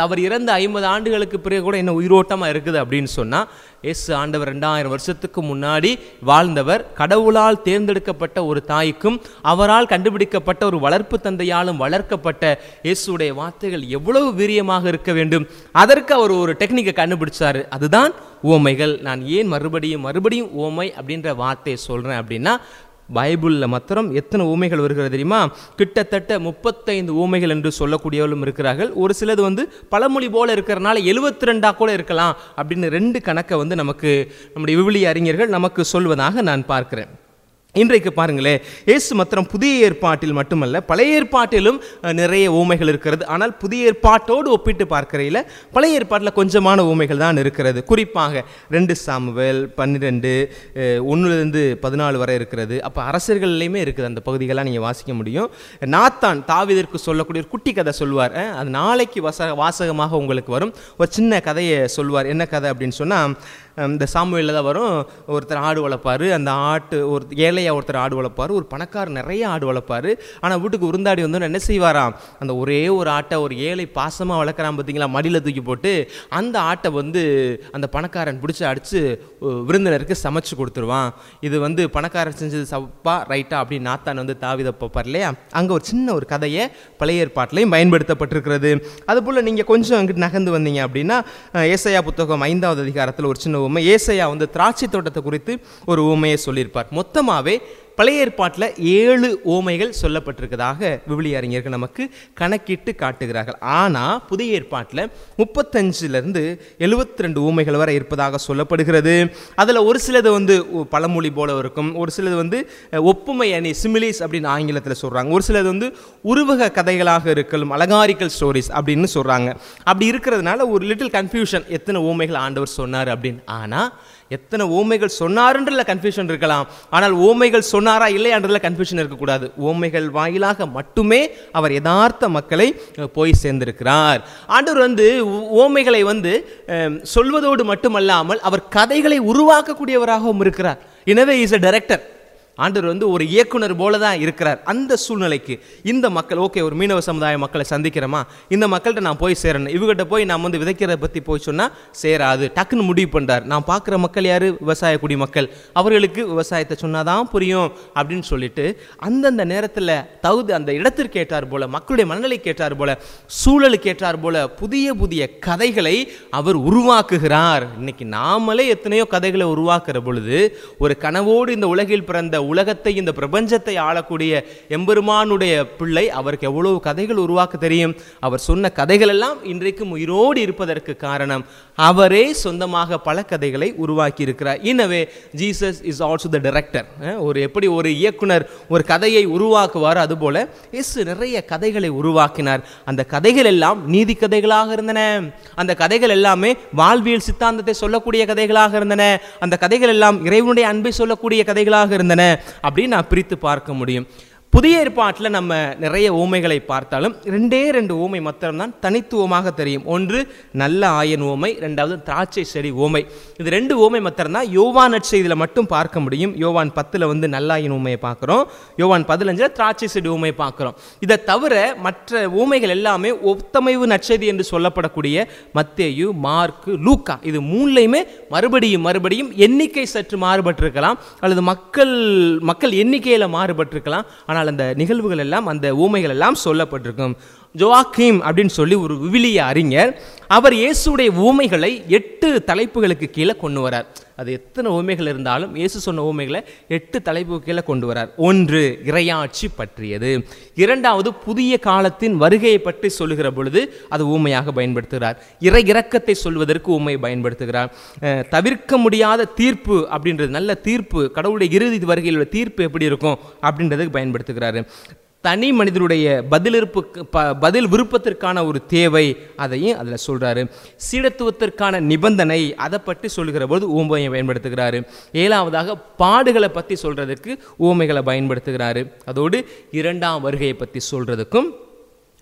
Speaker 2: இறந்த ஐம்பது ஆண்டுகளுக்கு பிறகு கூட என்ன உயிரோட்டமாக இருக்குது அப்படின்னு சொன்னால் இயேசு ஆண்டவர் ரெண்டாயிரம் வருஷத்துக்கு முன்னாடி வாழ்ந்தவர் கடவுளால் தேர்ந்தெடுக்கப்பட்ட ஒரு தாய்க்கும் அவரால் கண்டுபிடிக்கப்பட்ட ஒரு வளர்ப்பு தந்தையாலும் வளர்க்கப்பட்ட இயேசுடைய வார்த்தைகள் எவ்வளவு வீரியமாக இருக்க வேண்டும் அதற்கு அவர் ஒரு டெக்னிக்கை கண்டுபிடிச்சாரு அதுதான் உவமைகள் நான் ஏன் மறுபடியும் மறுபடியும் உவமை அப்படின்ற வார்த்தையை சொல்கிறேன் அப்படின்னா பைபிளில் மாத்திரம் எத்தனை ஊமைகள் வருகிறது தெரியுமா கிட்டத்தட்ட முப்பத்தைந்து ஊமைகள் என்று சொல்லக்கூடியவர்களும் இருக்கிறார்கள் ஒரு சிலது வந்து பழமொழி போல இருக்கிறனால எழுபத்தி ரெண்டா கூட இருக்கலாம் அப்படின்னு ரெண்டு கணக்கை வந்து நமக்கு நம்முடைய விவிலிய அறிஞர்கள் நமக்கு சொல்வதாக நான் பார்க்கிறேன் இன்றைக்கு பாருங்களேன் இயேசு மாத்திரம் புதிய ஏற்பாட்டில் மட்டுமல்ல பழைய ஏற்பாட்டிலும் அஹ், நிறைய ஊமைகள் இருக்கிறது ஆனால் புதிய ஏற்பாட்டோடு ஒப்பிட்டு பார்க்கையில் பழைய ஏற்பாட்டில் கொஞ்சமான ஊமைகள் தான் இருக்கிறது குறிப்பாக ரெண்டு சாமுவேல் பன்னிரெண்டு ஒன்றுலேருந்து பதினாலு வரை இருக்கிறது அப்போ அரசர்கள்லையுமே இருக்குது அந்த பகுதிகள்லாம் நீங்கள் வாசிக்க முடியும் நாத்தான் தாவீதிற்கு சொல்லக்கூடிய ஒரு குட்டி கதை சொல்வார் அஹ், அது நாளைக்கு வச வாசகமாக உங்களுக்கு வரும் ஒரு சின்ன கதையை சொல்வார் என்ன கதை அப்படின்னு சொன்னால் இந்த சாமுவேலில் தான் வரும் ஒருத்தர் ஆடு வளர்ப்பார் அந்த ஆட்டு ஒரு ஏழையாக ஒருத்தர் ஆடு வளர்ப்பார் ஒரு பணக்காரர் நிறைய ஆடு வளர்ப்பார் ஆனால் வீட்டுக்கு விருந்தாடி வந்து என்ன செய்வாராம் அந்த ஒரே ஒரு ஆட்டை ஒரு ஏழை பாசமாக வளர்க்குறான் பார்த்தீங்களா மடியில் தூக்கி போட்டு அந்த ஆட்டை வந்து அந்த பணக்காரன் பிடிச்சி அடித்து விருந்தினருக்கு சமைச்சு கொடுத்துருவான் இது வந்து பணக்காரன் செஞ்சது சப்பா ரைட்டா அப்படின்னு நாத்தான் வந்து தாவித பார்ப்பார் இல்லையா அங்கே ஒரு சின்ன ஒரு கதையை பழைய ஏற்பாட்டிலையும் பயன்படுத்தப்பட்டிருக்கிறது அதுபோல் நீங்கள் கொஞ்சம் அங்கிட்டு நகர்ந்து வந்தீங்க அப்படின்னா அஹ், ஏசாயா புத்தகம் ஐந்தாவது அதிகாரத்தில் ஒரு சின்ன உண்மை ஏசாயா வந்து திராட்சை தோட்டத்தை குறித்து ஒரு உண்மையை சொல்லியிருப்பார் மொத்தமாகவே பழைய ஏற்பாட்டில் ஏழு ஓமைகள் சொல்லப்பட்டிருக்கிறதாக விவிலிய அறிஞர்கள் நமக்கு கணக்கிட்டு காட்டுகிறார்கள் ஆனால் புதிய ஏற்பாட்டில் முப்பத்தஞ்சிலிருந்து எழுபத்தி ரெண்டு ஊமைகள் வரை இருப்பதாக சொல்லப்படுகிறது அதில் ஒரு சிலது வந்து ஒ- பழமொழி போல இருக்கும் ஒரு சிலது வந்து அஹ், ஒப்புமை அணி சிமிலிஸ் அப்படின்னு ஆங்கிலத்தில் சொல்கிறாங்க ஒரு சிலது வந்து உருவக கதைகளாக இருக்கலாம் அலங்காரிக்கல் ஸ்டோரிஸ் அப்படின்னு சொல்கிறாங்க அப்படி இருக்கிறதுனால ஒரு லிட்டில் கன்ஃபியூஷன் எத்தனை ஊமைகள் ஆண்டவர் சொன்னார் அப்படின்னு ஆனால் எத்தனை ஓமைகள் சொன்னாருன்றதுல கன்ஃபியூஷன் இருக்கலாம் ஆனால் ஓமைகள் சொன்னாரா இல்லையான்றதுல கன்ஃபியூஷன் இருக்கக்கூடாது ஓமைகள் வாயிலாக மட்டுமே அவர் யதார்த்த மக்களை அஹ், போய் சேர்ந்திருக்கிறார் ஆண்டவர் வந்து ஓ- ஓமைகளை வந்து அஹ், சொல்வதோடு மட்டுமல்லாமல் அவர் கதைகளை உருவாக்கக்கூடியவராகவும் இருக்கிறார் எனவே இஸ் a டைரக்டர் ஆண்டவர் வந்து ஒரு இயக்குனர் போல தான் இருக்கிறார் அந்த சூழ்நிலைக்கு இந்த மக்கள் ஓகே ஒரு மீனவ சமுதாய மக்களை சந்திக்கிறோமா இந்த மக்கள்கிட்ட நான் போய் சேரணும் இவங்ககிட்ட போய் நான் வந்து விதைக்கிறத பற்றி போய் சொன்னால் சேராது டக்குன்னு முடிவு பண்ணுறார் நான் பார்க்குற மக்கள் யார் விவசாய குடி மக்கள் அவர்களுக்கு விவசாயத்தை சொன்னாதான் புரியும் அப்படின்னு சொல்லிட்டு அந்தந்த நேரத்தில் தகுதி அந்த இடத்திற்கு ஏற்றார் போல மக்களுடைய மனநிலைக்கு ஏற்றார் போல சூழலுக்கு ஏற்றார் போல புதிய புதிய கதைகளை அவர் உருவாக்குகிறார் இன்னைக்கு நாமளே எத்தனையோ கதைகளை உருவாக்குற பொழுது ஒரு கனவோடு இந்த உலகில் பிறந்த உலகத்தை இந்த பிரபஞ்சத்தை ஆளக்கூடிய எம்பெருமானுடைய பிள்ளை அவருக்கு எவ்வளவு கதைகள் உருவாக்க தெரியும் அவர் சொன்ன கதைகள் எல்லாம் இன்றைக்கும் உயிரோடு இருப்பதற்கு காரணம் அவரே சொந்தமாக பல கதைகளை உருவாக்கி இருக்கிறார் எனவே Jesus is also the director ஒரு எப்படி ஒரு இயக்குனர் ஒரு கதையை உருவாக்குவார் அதுபோல இயேசு நிறைய கதைகளை உருவாக்கினார் அந்த கதைகள் எல்லாம் நீதி கதைகளாக இருந்தன அந்த கதைகள் எல்லாமே வாழ்வியல் சித்தாந்தத்தை சொல்லக்கூடிய கதைகளாக இருந்தன அந்த கதைகள் எல்லாம் இறைவனுடைய அன்பை சொல்லக்கூடிய கதைகளாக இருந்தன அப்படின்னு நான் பிரித்து பார்க்க முடியும் புதிய ஏற்பாட்டில் நம்ம நிறைய ஊமைகளை பார்த்தாலும் ரெண்டே ரெண்டு ஊமை மாத்திரம்தான் தனித்துவமாக தெரியும் ஒன்று நல்ல ஆயன் ஊமை ரெண்டாவது திராட்சை செடி ஊமை இது ரெண்டு ஊமை மாத்திரம்தான் யோவான் நற்செய்தியில் மட்டும் பார்க்க முடியும் யோவான் பத்தில் வந்து நல்லாயின் ஊமையை பார்க்குறோம் யோவான் பதினஞ்சில் திராட்சை செடி ஊமையை பார்க்குறோம் இதை தவிர மற்ற ஊமைகள் எல்லாமே ஒத்தமைவு நற்செய்தி என்று சொல்லப்படக்கூடிய மத்தேயு மார்க்கு லூக்கா இது மூணுலையுமே மறுபடியும் மறுபடியும் எண்ணிக்கை சற்று மாறுபட்டிருக்கலாம் அல்லது மக்கள் மக்கள் எண்ணிக்கையில் மாறுபட்டிருக்கலாம் ஆனால் அந்த நிகழ்வுகள் எல்லாம் அந்த ஊமைகள் எல்லாம் சொல்லப்பட்டிருக்கும் ஜோவாக்கீம் அப்படின்னு சொல்லி ஒரு விவிலிய அறிஞர் அவர் இயேசுடைய ஊமைகளை எட்டு தலைப்புகளுக்கு கீழே கொண்டு வரார் அது எத்தனை ஊமைகள் இருந்தாலும் இயேசு சொன்ன ஊமைகளை எட்டு தலைப்புக்கு கீழே கொண்டு வரார் ஒன்று இறையாட்சி பற்றியது இரண்டாவது புதிய காலத்தின் வருகையை பற்றி சொல்லுகிற பொழுது அது ஊமையாக பயன்படுத்துகிறார் இறை இறக்கத்தை சொல்வதற்கு ஊமை பயன்படுத்துகிறார் அஹ், தவிர்க்க முடியாத தீர்ப்பு அப்படின்றது நல்ல தீர்ப்பு கடவுளுடைய இறுதி வருகையில் உள்ள தீர்ப்பு எப்படி இருக்கும் அப்படின்றதுக்கு பயன்படுத்துகிறாரு தனி மனிதனுடைய பதிலிருப்பு ப பதில் விருப்பத்திற்கான ஒரு தேவை அதையும் அதில் சொல்கிறாரு சீடத்துவத்திற்கான நிபந்தனை அதை பற்றி சொல்லுகிற போது ஊமையை பயன்படுத்துகிறாரு ஏழாவதாக பாடுகளை பற்றி சொல்கிறதுக்கு ஊமைகளை பயன்படுத்துகிறாரு அதோடு இரண்டாம் வருகையை பற்றி சொல்கிறதுக்கும்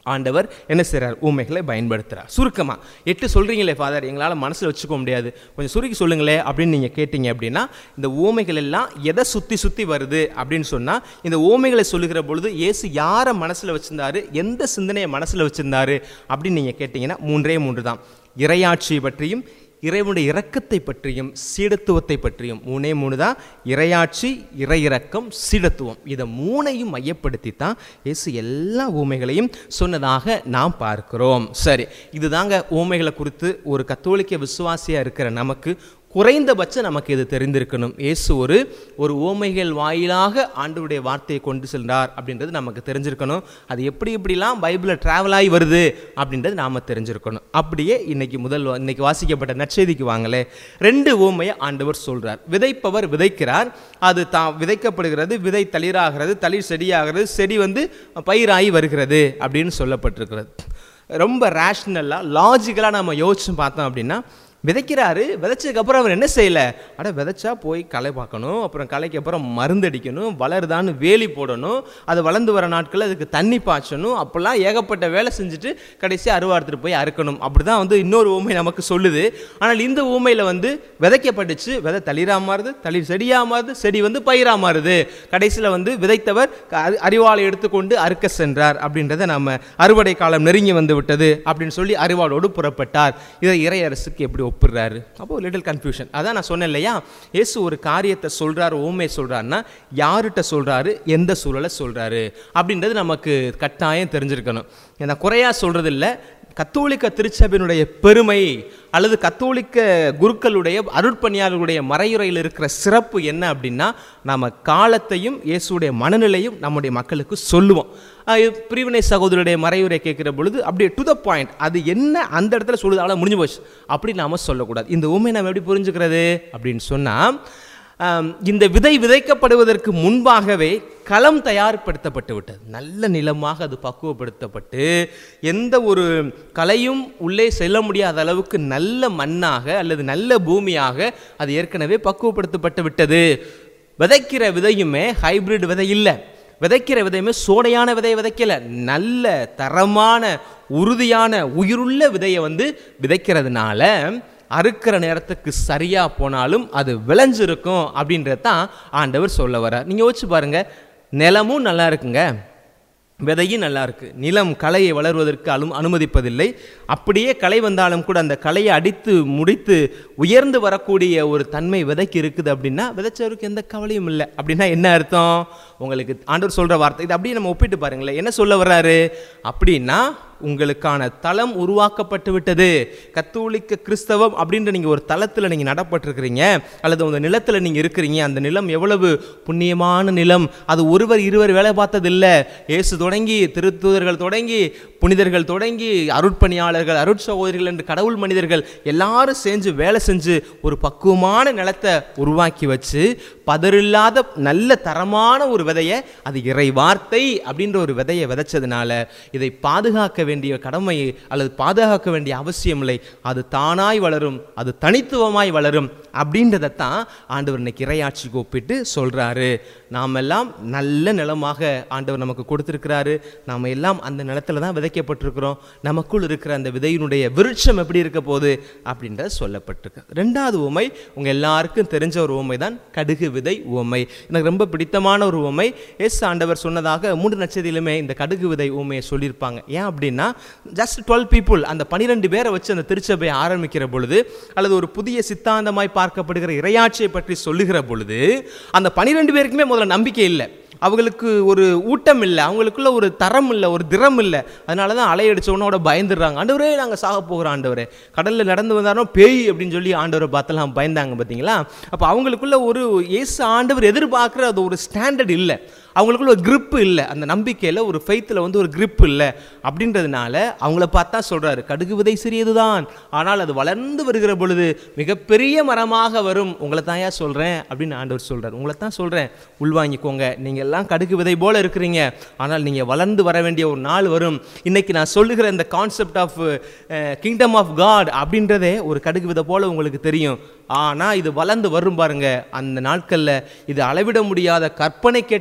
Speaker 2: ஆண்டவர் என்ன செய்கிறார் ஊமைகளை பயன்படுத்துகிறார் சுருக்கமாக எட்டு சொல்கிறீங்களே ஃபாதர் எங்களால் மனசில் வச்சுக்க முடியாது கொஞ்சம் சுருக்கி சொல்லுங்களே அப்படின்னு நீங்கள் கேட்டீங்க அப்படின்னா இந்த ஊமைகள் எல்லாம் எதை சுற்றி சுற்றி வருது அப்படின்னு சொன்னால் இந்த ஊமைகளை சொல்லுகிற பொழுது இயேசு யாரை மனசில் வச்சுருந்தாரு எந்த சிந்தனையை மனசில் வச்சுருந்தாரு அப்படின்னு நீங்கள் கேட்டிங்கன்னா மூன்றே மூன்று தான் இறையாட்சி பற்றியும் இறைவனுடைய இரக்கத்தை பற்றியும் சீடத்துவத்தை பற்றியும் மூணே மூணு தான் இறையாட்சி இறை இரக்கம் சீடத்துவம் இதை மூணையும் மையப்படுத்தி தான் இயேசு எல்லா ஊமைகளையும் சொன்னதாக நாம் பார்க்கிறோம் சரி இதுதாங்க ஊமைகளை குறித்து ஒரு கத்தோலிக்க விசுவாசியாக இருக்கிற நமக்கு குறைந்தபட்சம் நமக்கு இது தெரிந்திருக்கணும் இயேசு ஒரு ஒரு ஓமைகள் வாயிலாக ஆண்டவருடைய வார்த்தையை கொண்டு சென்றார் அப்படின்றது நமக்கு தெரிஞ்சிருக்கணும் அது எப்படி எப்படிலாம் பைபிளில் ட்ராவல் ஆகி வருது அப்படின்றது நாம் தெரிஞ்சிருக்கணும் அப்படியே இன்னைக்கு முதல் வா- இன்னைக்கு வாசிக்கப்பட்ட நற்செய்திக்கு வாங்களே ரெண்டு ஓமையை ஆண்டவர் சொல்றார் விதைப்பவர் விதைக்கிறார் அது தான் விதைக்கப்படுகிறது விதை தளிராகிறது தளிர் செடியாகிறது செடி வந்து பயிராகி வருகிறது அப்படின்னு சொல்லப்பட்டிருக்கிறது ரொம்ப ரேஷ்னலாக லாஜிக்கலாக நம்ம யோசிச்சு பார்த்தோம் அப்படின்னா விதைக்கிறாரு விதைச்சதுக்கப்புறம் அவர் என்ன செய்யலை அட விதைச்சா போய் களை பார்க்கணும் அப்புறம் களைக்கு அப்புறம் மருந்து அடிக்கணும் வளருதான்னு வேலி போடணும் அது வளர்ந்து வர நாட்களில் அதுக்கு தண்ணி பாய்ச்சணும் அப்போல்லாம் ஏகப்பட்ட வேலை செஞ்சுட்டு கடைசி அருவாடுத்துட்டு போய் அறுக்கணும் அப்படி தான் வந்து இன்னொரு ஊமை நமக்கு சொல்லுது ஆனால் இந்த ஊமையில் வந்து விதைக்கப்பட்டுச்சு விதை தளிரா மாறுது தளிர் செடியா மாறுது செடி வந்து பயிரா மாறுது கடைசியில் வந்து விதைத்தவர் அரி- அரிவாளை எடுத்துக்கொண்டு அறுக்க சென்றார் அப்படின்றத நம்ம அறுவடை காலம் நெருங்கி வந்து விட்டது அப்படின்னு சொல்லி அரிவாளோடு புறப்பட்டார் இதை இறையரசுக்கு எப்படி ஒப்பிடுறாரு அப்போ லிட்டில் கன்ஃபியூஷன் அதான் நான் சொன்னேன் இல்லையா இயேசு ஒரு காரியத்தை சொல்றாரு ஓமை சொல்றாருன்னா யார்கிட்ட சொல்றாரு எந்த சூழலை சொல்றாரு அப்படின்றது நமக்கு கட்டாயம் தெரிஞ்சிருக்கணும் நான் குறையா சொல்றது இல்லை கத்தோலிக்க திருச்சபையினுடைய பெருமை அல்லது கத்தோலிக்க குருக்களுடைய அருட்பணியாளர்களுடைய மறையுறையில் இருக்கிற சிறப்பு என்ன அப்படின்னா நம்ம காலத்தையும் இயேசுடைய மனநிலையும் நம்முடைய மக்களுக்கு சொல்லுவோம் அஹ் பிரிவினை சகோதரருடைய மறையுரை கேட்குற பொழுது அப்படியே டு த பாயிண்ட் அது என்ன அந்த இடத்துல சொல்லுது அவ்வளோ முடிஞ்சு போச்சு அப்படி நாம சொல்லக்கூடாது இந்த உண்மை நம்ம எப்படி புரிஞ்சுக்கிறது அப்படின்னு சொன்னால் ஆம், இந்த விதை விதைக்கப்படுவதற்கு முன்பாகவே களம் தயார்படுத்தப்பட்டு விட்டது நல்ல நிலமாக அது பக்குவப்படுத்தப்பட்டு எந்த ஒரு கலையும் உள்ளே செல்ல முடியாத அளவுக்கு நல்ல மண்ணாக அல்லது நல்ல பூமியாக அது ஏற்கனவே பக்குவப்படுத்தப்பட்டு விட்டது விதைக்கிற விதையுமே ஹைபிரிட் விதை இல்லை விதைக்கிற விதையுமே சோடையான விதையை விதைக்கல நல்ல தரமான உறுதியான உயிருள்ள விதையை வந்து விதைக்கிறதுனால அறுக்கிற நேரத்துக்கு சரியா போனாலும் அது விளைஞ்சிருக்கும் அப்படின்றது தான் ஆண்டவர் சொல்ல வர்றார் நீங்க யோசிச்சு பாருங்க நிலமும் நல்லா இருக்குங்க விதையும் நல்லா இருக்கு நிலம் களையை வளர்வதற்கு அனு அனுமதிப்பதில்லை அப்படியே களை வந்தாலும் கூட அந்த களையை அடித்து முடித்து உயர்ந்து வரக்கூடிய ஒரு தன்மை விதைக்கு இருக்குது அப்படின்னா விதைச்சவருக்கு எந்த கவலையும் இல்லை அப்படின்னா என்ன அர்த்தம் உங்களுக்கு ஆண்டவர் சொல்ற வார்த்தை இது அப்படியே நம்ம ஒப்பிட்டு பாருங்களேன் என்ன சொல்ல வர்றாரு அப்படின்னா உங்களுக்கான தளம் உருவாக்கப்பட்டு விட்டது கத்தோலிக்க கிறிஸ்தவம் அப்படின்ற நீங்கள் ஒரு தளத்தில் நீங்கள் நடப்பட்டிருக்கிறீங்க அல்லது அந்த நிலத்தில் நீங்கள் இருக்கிறீங்க அந்த நிலம் எவ்வளவு புண்ணியமான நிலம் அது ஒருவர் இருவர் வேலை பார்த்ததில்லை இயேசு தொடங்கி திருத்தூதர்கள் தொடங்கி புனிதர்கள் தொடங்கி அருட்பணியாளர்கள் அருட்சகோதரிகள் என்று கடவுள் மனிதர்கள் எல்லாரும் செஞ்சு வேலை செஞ்சு ஒரு பக்குவமான நிலத்தை உருவாக்கி வச்சு பதறில்லாத நல்ல தரமான ஒரு விதையை அது இறை வார்த்தை அப்படின்ற ஒரு விதையை விதைச்சதுனால இதை பாதுகாக்க வேண்டிய கடமை அல்லது பாதுகாக்க வேண்டிய அவசியம் இல்லை அது தானாய் வளரும் அது தனித்துவமாய் வளரும் அப்படின்றதைத்தான் ஆண்டவர் இன்னைக்கு இறையாட்சிக்கு ஒப்பிட்டு சொல்றாரு நாம் எல்லாம் நல்ல நிலமாக ஆண்டவர் நமக்கு கொடுத்திருக்கிறாரு நாம் எல்லாம் அந்த நிலத்துல தான் விதைக்கப்பட்டிருக்கிறோம் நமக்குள் இருக்கிற அந்த விதையினுடைய விருட்சம் எப்படி இருக்க போகுது அப்படின்றத சொல்லப்பட்டிருக்கு ரெண்டாவது உவமை உங்க எல்லாருக்கும் தெரிஞ்ச ஒரு உவமை தான் கடுகு விதை உவமை எனக்கு ரொம்ப பிடித்தமான ஒரு உவமை எஸ் ஆண்டவர் சொன்னதாக மூன்று நட்சத்திலுமே இந்த கடுகு விதை உவமையை சொல்லியிருப்பாங்க ஏன் அப்படின்னா ஜஸ்ட் டுவெல் பீப்புள் அந்த பனிரெண்டு பேரை வச்சு அந்த திருச்சபையை ஆரம்பிக்கிற பொழுது அல்லது ஒரு புதிய சித்தாந்தமாய் பார்க்கப்படுகிற இறையாட்சியை பற்றி சொல்லுகிற பொழுது அந்த பனிரெண்டு பேருக்குமே முதல்ல நம்பிக்கை இல்லை அவங்களுக்கு ஒரு ஊட்டம் இல்லை அவங்களுக்குள்ள ஒரு தரம் இல்லை ஒரு திறம் இல்லை அதனால தான் அலையடிச்ச உடனோட பயந்துடுறாங்க ஆண்டவரே நாங்கள் சாக போகிறோம் ஆண்டவரே கடலில் நடந்து வந்தாலும் பேய் அப்படின்னு சொல்லி ஆண்டவரை பார்த்தெல்லாம் பயந்தாங்க பார்த்தீங்களா அப்போ அவங்களுக்குள்ள ஒரு இயேசு ஆண்டவர் எதிர்பார்க்குற அது ஒரு ஸ்டாண்டர்ட் இல்லை அவங்களுக்குள்ள ஒரு grip இல்லை அந்த நம்பிக்கையில் ஒரு ஃபெய்த்தில் வந்து ஒரு grip இல்லை அப்படின்றதுனால அவங்கள பார்த்தா சொல்றாரு கடுகு விதை சிறியதுதான் ஆனால் அது வளர்ந்து வருகிற பொழுது மிகப்பெரிய மரமாக வரும் உங்களை தான் ஏன் சொல்கிறேன் அப்படின்னு ஆண்டவர் சொல்றாரு உங்களை தான் சொல்கிறேன் உள்வாங்கிக்கோங்க நீங்கள் எல்லாம் கடுகு விதை போல இருக்கிறீங்க ஆனால் நீங்கள் வளர்ந்து வர வேண்டிய ஒரு நாள் வரும் இன்னைக்கு நான் சொல்லுகிற இந்த concept of kingdom of God அப்படின்றதே ஒரு கடுகு விதை போல உங்களுக்கு தெரியும் ஆனால் இது வளர்ந்து வரும் பாருங்க அந்த நாட்களில் இது அளவிட முடியாத கற்பனை கெட்டாத ஒரு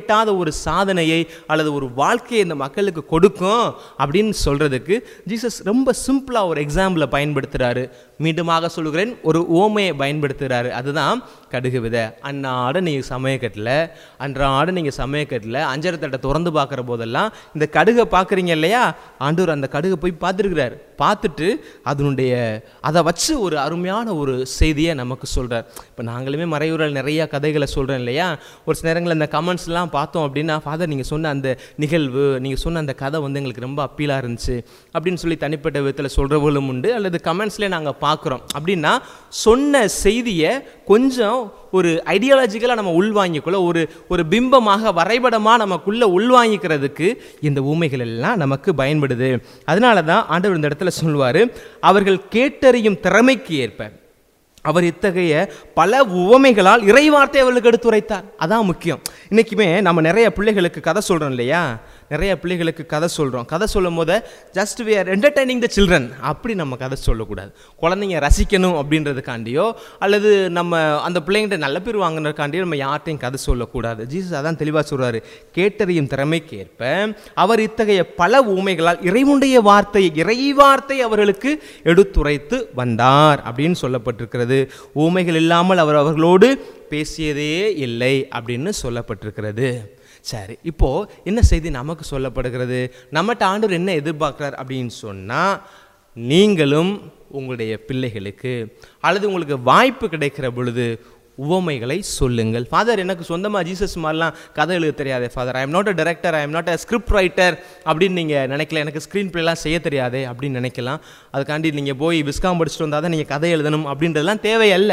Speaker 2: ஒரு சாதனையை அல்லது ஒரு வாழ்க்கையை இந்த மக்களுக்கு கொடுக்கும் அப்படின்னு சொல்கிறதுக்கு ஜீசஸ் ரொம்ப சிம்பிளாக ஒரு எக்ஸாம்பிளை பயன்படுத்துகிறாரு மீண்டுமாக சொல்லுகிறேன் ஒரு ஓமையை பயன்படுத்துகிறாரு அதுதான் கடுகு விதை அன்னாட நீங்கள் சமயக்கட்டில் அன்றாட நீங்கள் சமயக்கட்டில் அஞ்சரை தட்டை திறந்து பார்க்குற போதெல்லாம் இந்த கடுகை பார்க்குறீங்க இல்லையா ஆண்டவர் அந்த கடுகை போய் பார்த்துருக்கிறார் பார்த்துட்டு அதனுடைய அதை வச்சு ஒரு அருமையான ஒரு செய்தியை நமக்கு சொல்கிறார் இப்போ நாங்களுமே மறைவுral நிறையா கதைகளை சொல்கிறோம் இல்லையா ஒரு சில நேரங்களில் இந்த கமெண்ட்ஸ்லாம் பார்த்தோம் அப்படின்னா ஃபாதர் நீங்கள் சொன்ன அந்த நிகழ்வு நீங்கள் சொன்ன அந்த கதை வந்து எங்களுக்கு ரொம்ப அப்பீலாக இருந்துச்சு அப்படின்னு சொல்லி தனிப்பட்ட விதத்தில் சொல்கிறவர்களும் உண்டு அல்லது கமெண்ட்ஸ்லேயே நாங்கள் பார்க்குறோம் அப்படின்னா சொன்ன செய்தியை கொஞ்சம் ஒரு ஐடியாலஜிக்கலாக நம்ம உள்வாங்கிக்குள்ள ஒரு ஒரு பிம்பமாக வரைபடமாக நமக்குள்ளே உள்வாங்கிக்கிறதுக்கு இந்த ஊமைகள் எல்லாம் நமக்கு பயன்படுது அதனால தான் ஆண்டவர் இந்த இடத்துல சொல்லுவார் அவர்கள் கேட்டறியும் திறமைக்கு ஏற்ப அவர் இத்தகைய பல உவமைகளால் இறைவார்த்தை அவர்களுக்கு எடுத்துரைத்தார் அதான் முக்கியம் இன்றைக்குமே நம்ம நிறைய பிள்ளைகளுக்கு கதை சொல்கிறோம் இல்லையா நிறைய பிள்ளைகளுக்கு கதை சொல்கிறோம் கதை சொல்லும் போது just we are entertaining the children அப்படி நம்ம கதை சொல்லக்கூடாது குழந்தைங்க ரசிக்கணும் அப்படின்றதுக்காண்டியோ அல்லது நம்ம அந்த பிள்ளைங்கிட்ட நல்ல பேர் வாங்கினதுக்காண்டியோ நம்ம யார்ட்டையும் கதை சொல்லக்கூடாது ஜீசஸ் அதான் தெளிவாக சொல்கிறாரு கேட்டறியும் திறமைக்கேற்ப அவர் இத்தகைய பல ஊமைகளால் இறைவனுடைய வார்த்தையை இறைவார்த்தை அவர்களுக்கு எடுத்துரைத்து வந்தார் அப்படின்னு சொல்லப்பட்டிருக்கிறது ஊமைகள் இல்லாமல் அவர் அவர்களோடு பேசியதே இல்லை அப்படின்னு சொல்லப்பட்டிருக்கிறது சரி இப்போ என்ன செய்தி நமக்கு சொல்லப்படுகிறது நம்மகிட்ட ஆண்டவர் என்ன எதிர்பார்க்கிறார் அப்படின்னு சொன்னால் நீங்களும் உங்களுடைய பிள்ளைகளுக்கு அல்லது உங்களுக்கு வாய்ப்பு கிடைக்கிற பொழுது உவமைகளை சொல்லுங்கள் ஃபாதர் எனக்கு சொந்தமாக ஜீசஸ் மாதிரிலாம் கதை எழுத தெரியாதே father I am not a director I am not a script writer அப்படின்னு நீங்கள் நினைக்கல எனக்கு ஸ்க்ரீன் பிளேலாம் செய்ய தெரியாதே அப்படின்னு நினைக்கலாம் அதுக்காண்டி நீங்கள் போய் விஸ்காம் படிச்சுட்டு வந்தால் தான் நீங்கள் கதை எழுதணும் அப்படின்றதெல்லாம் தேவையல்ல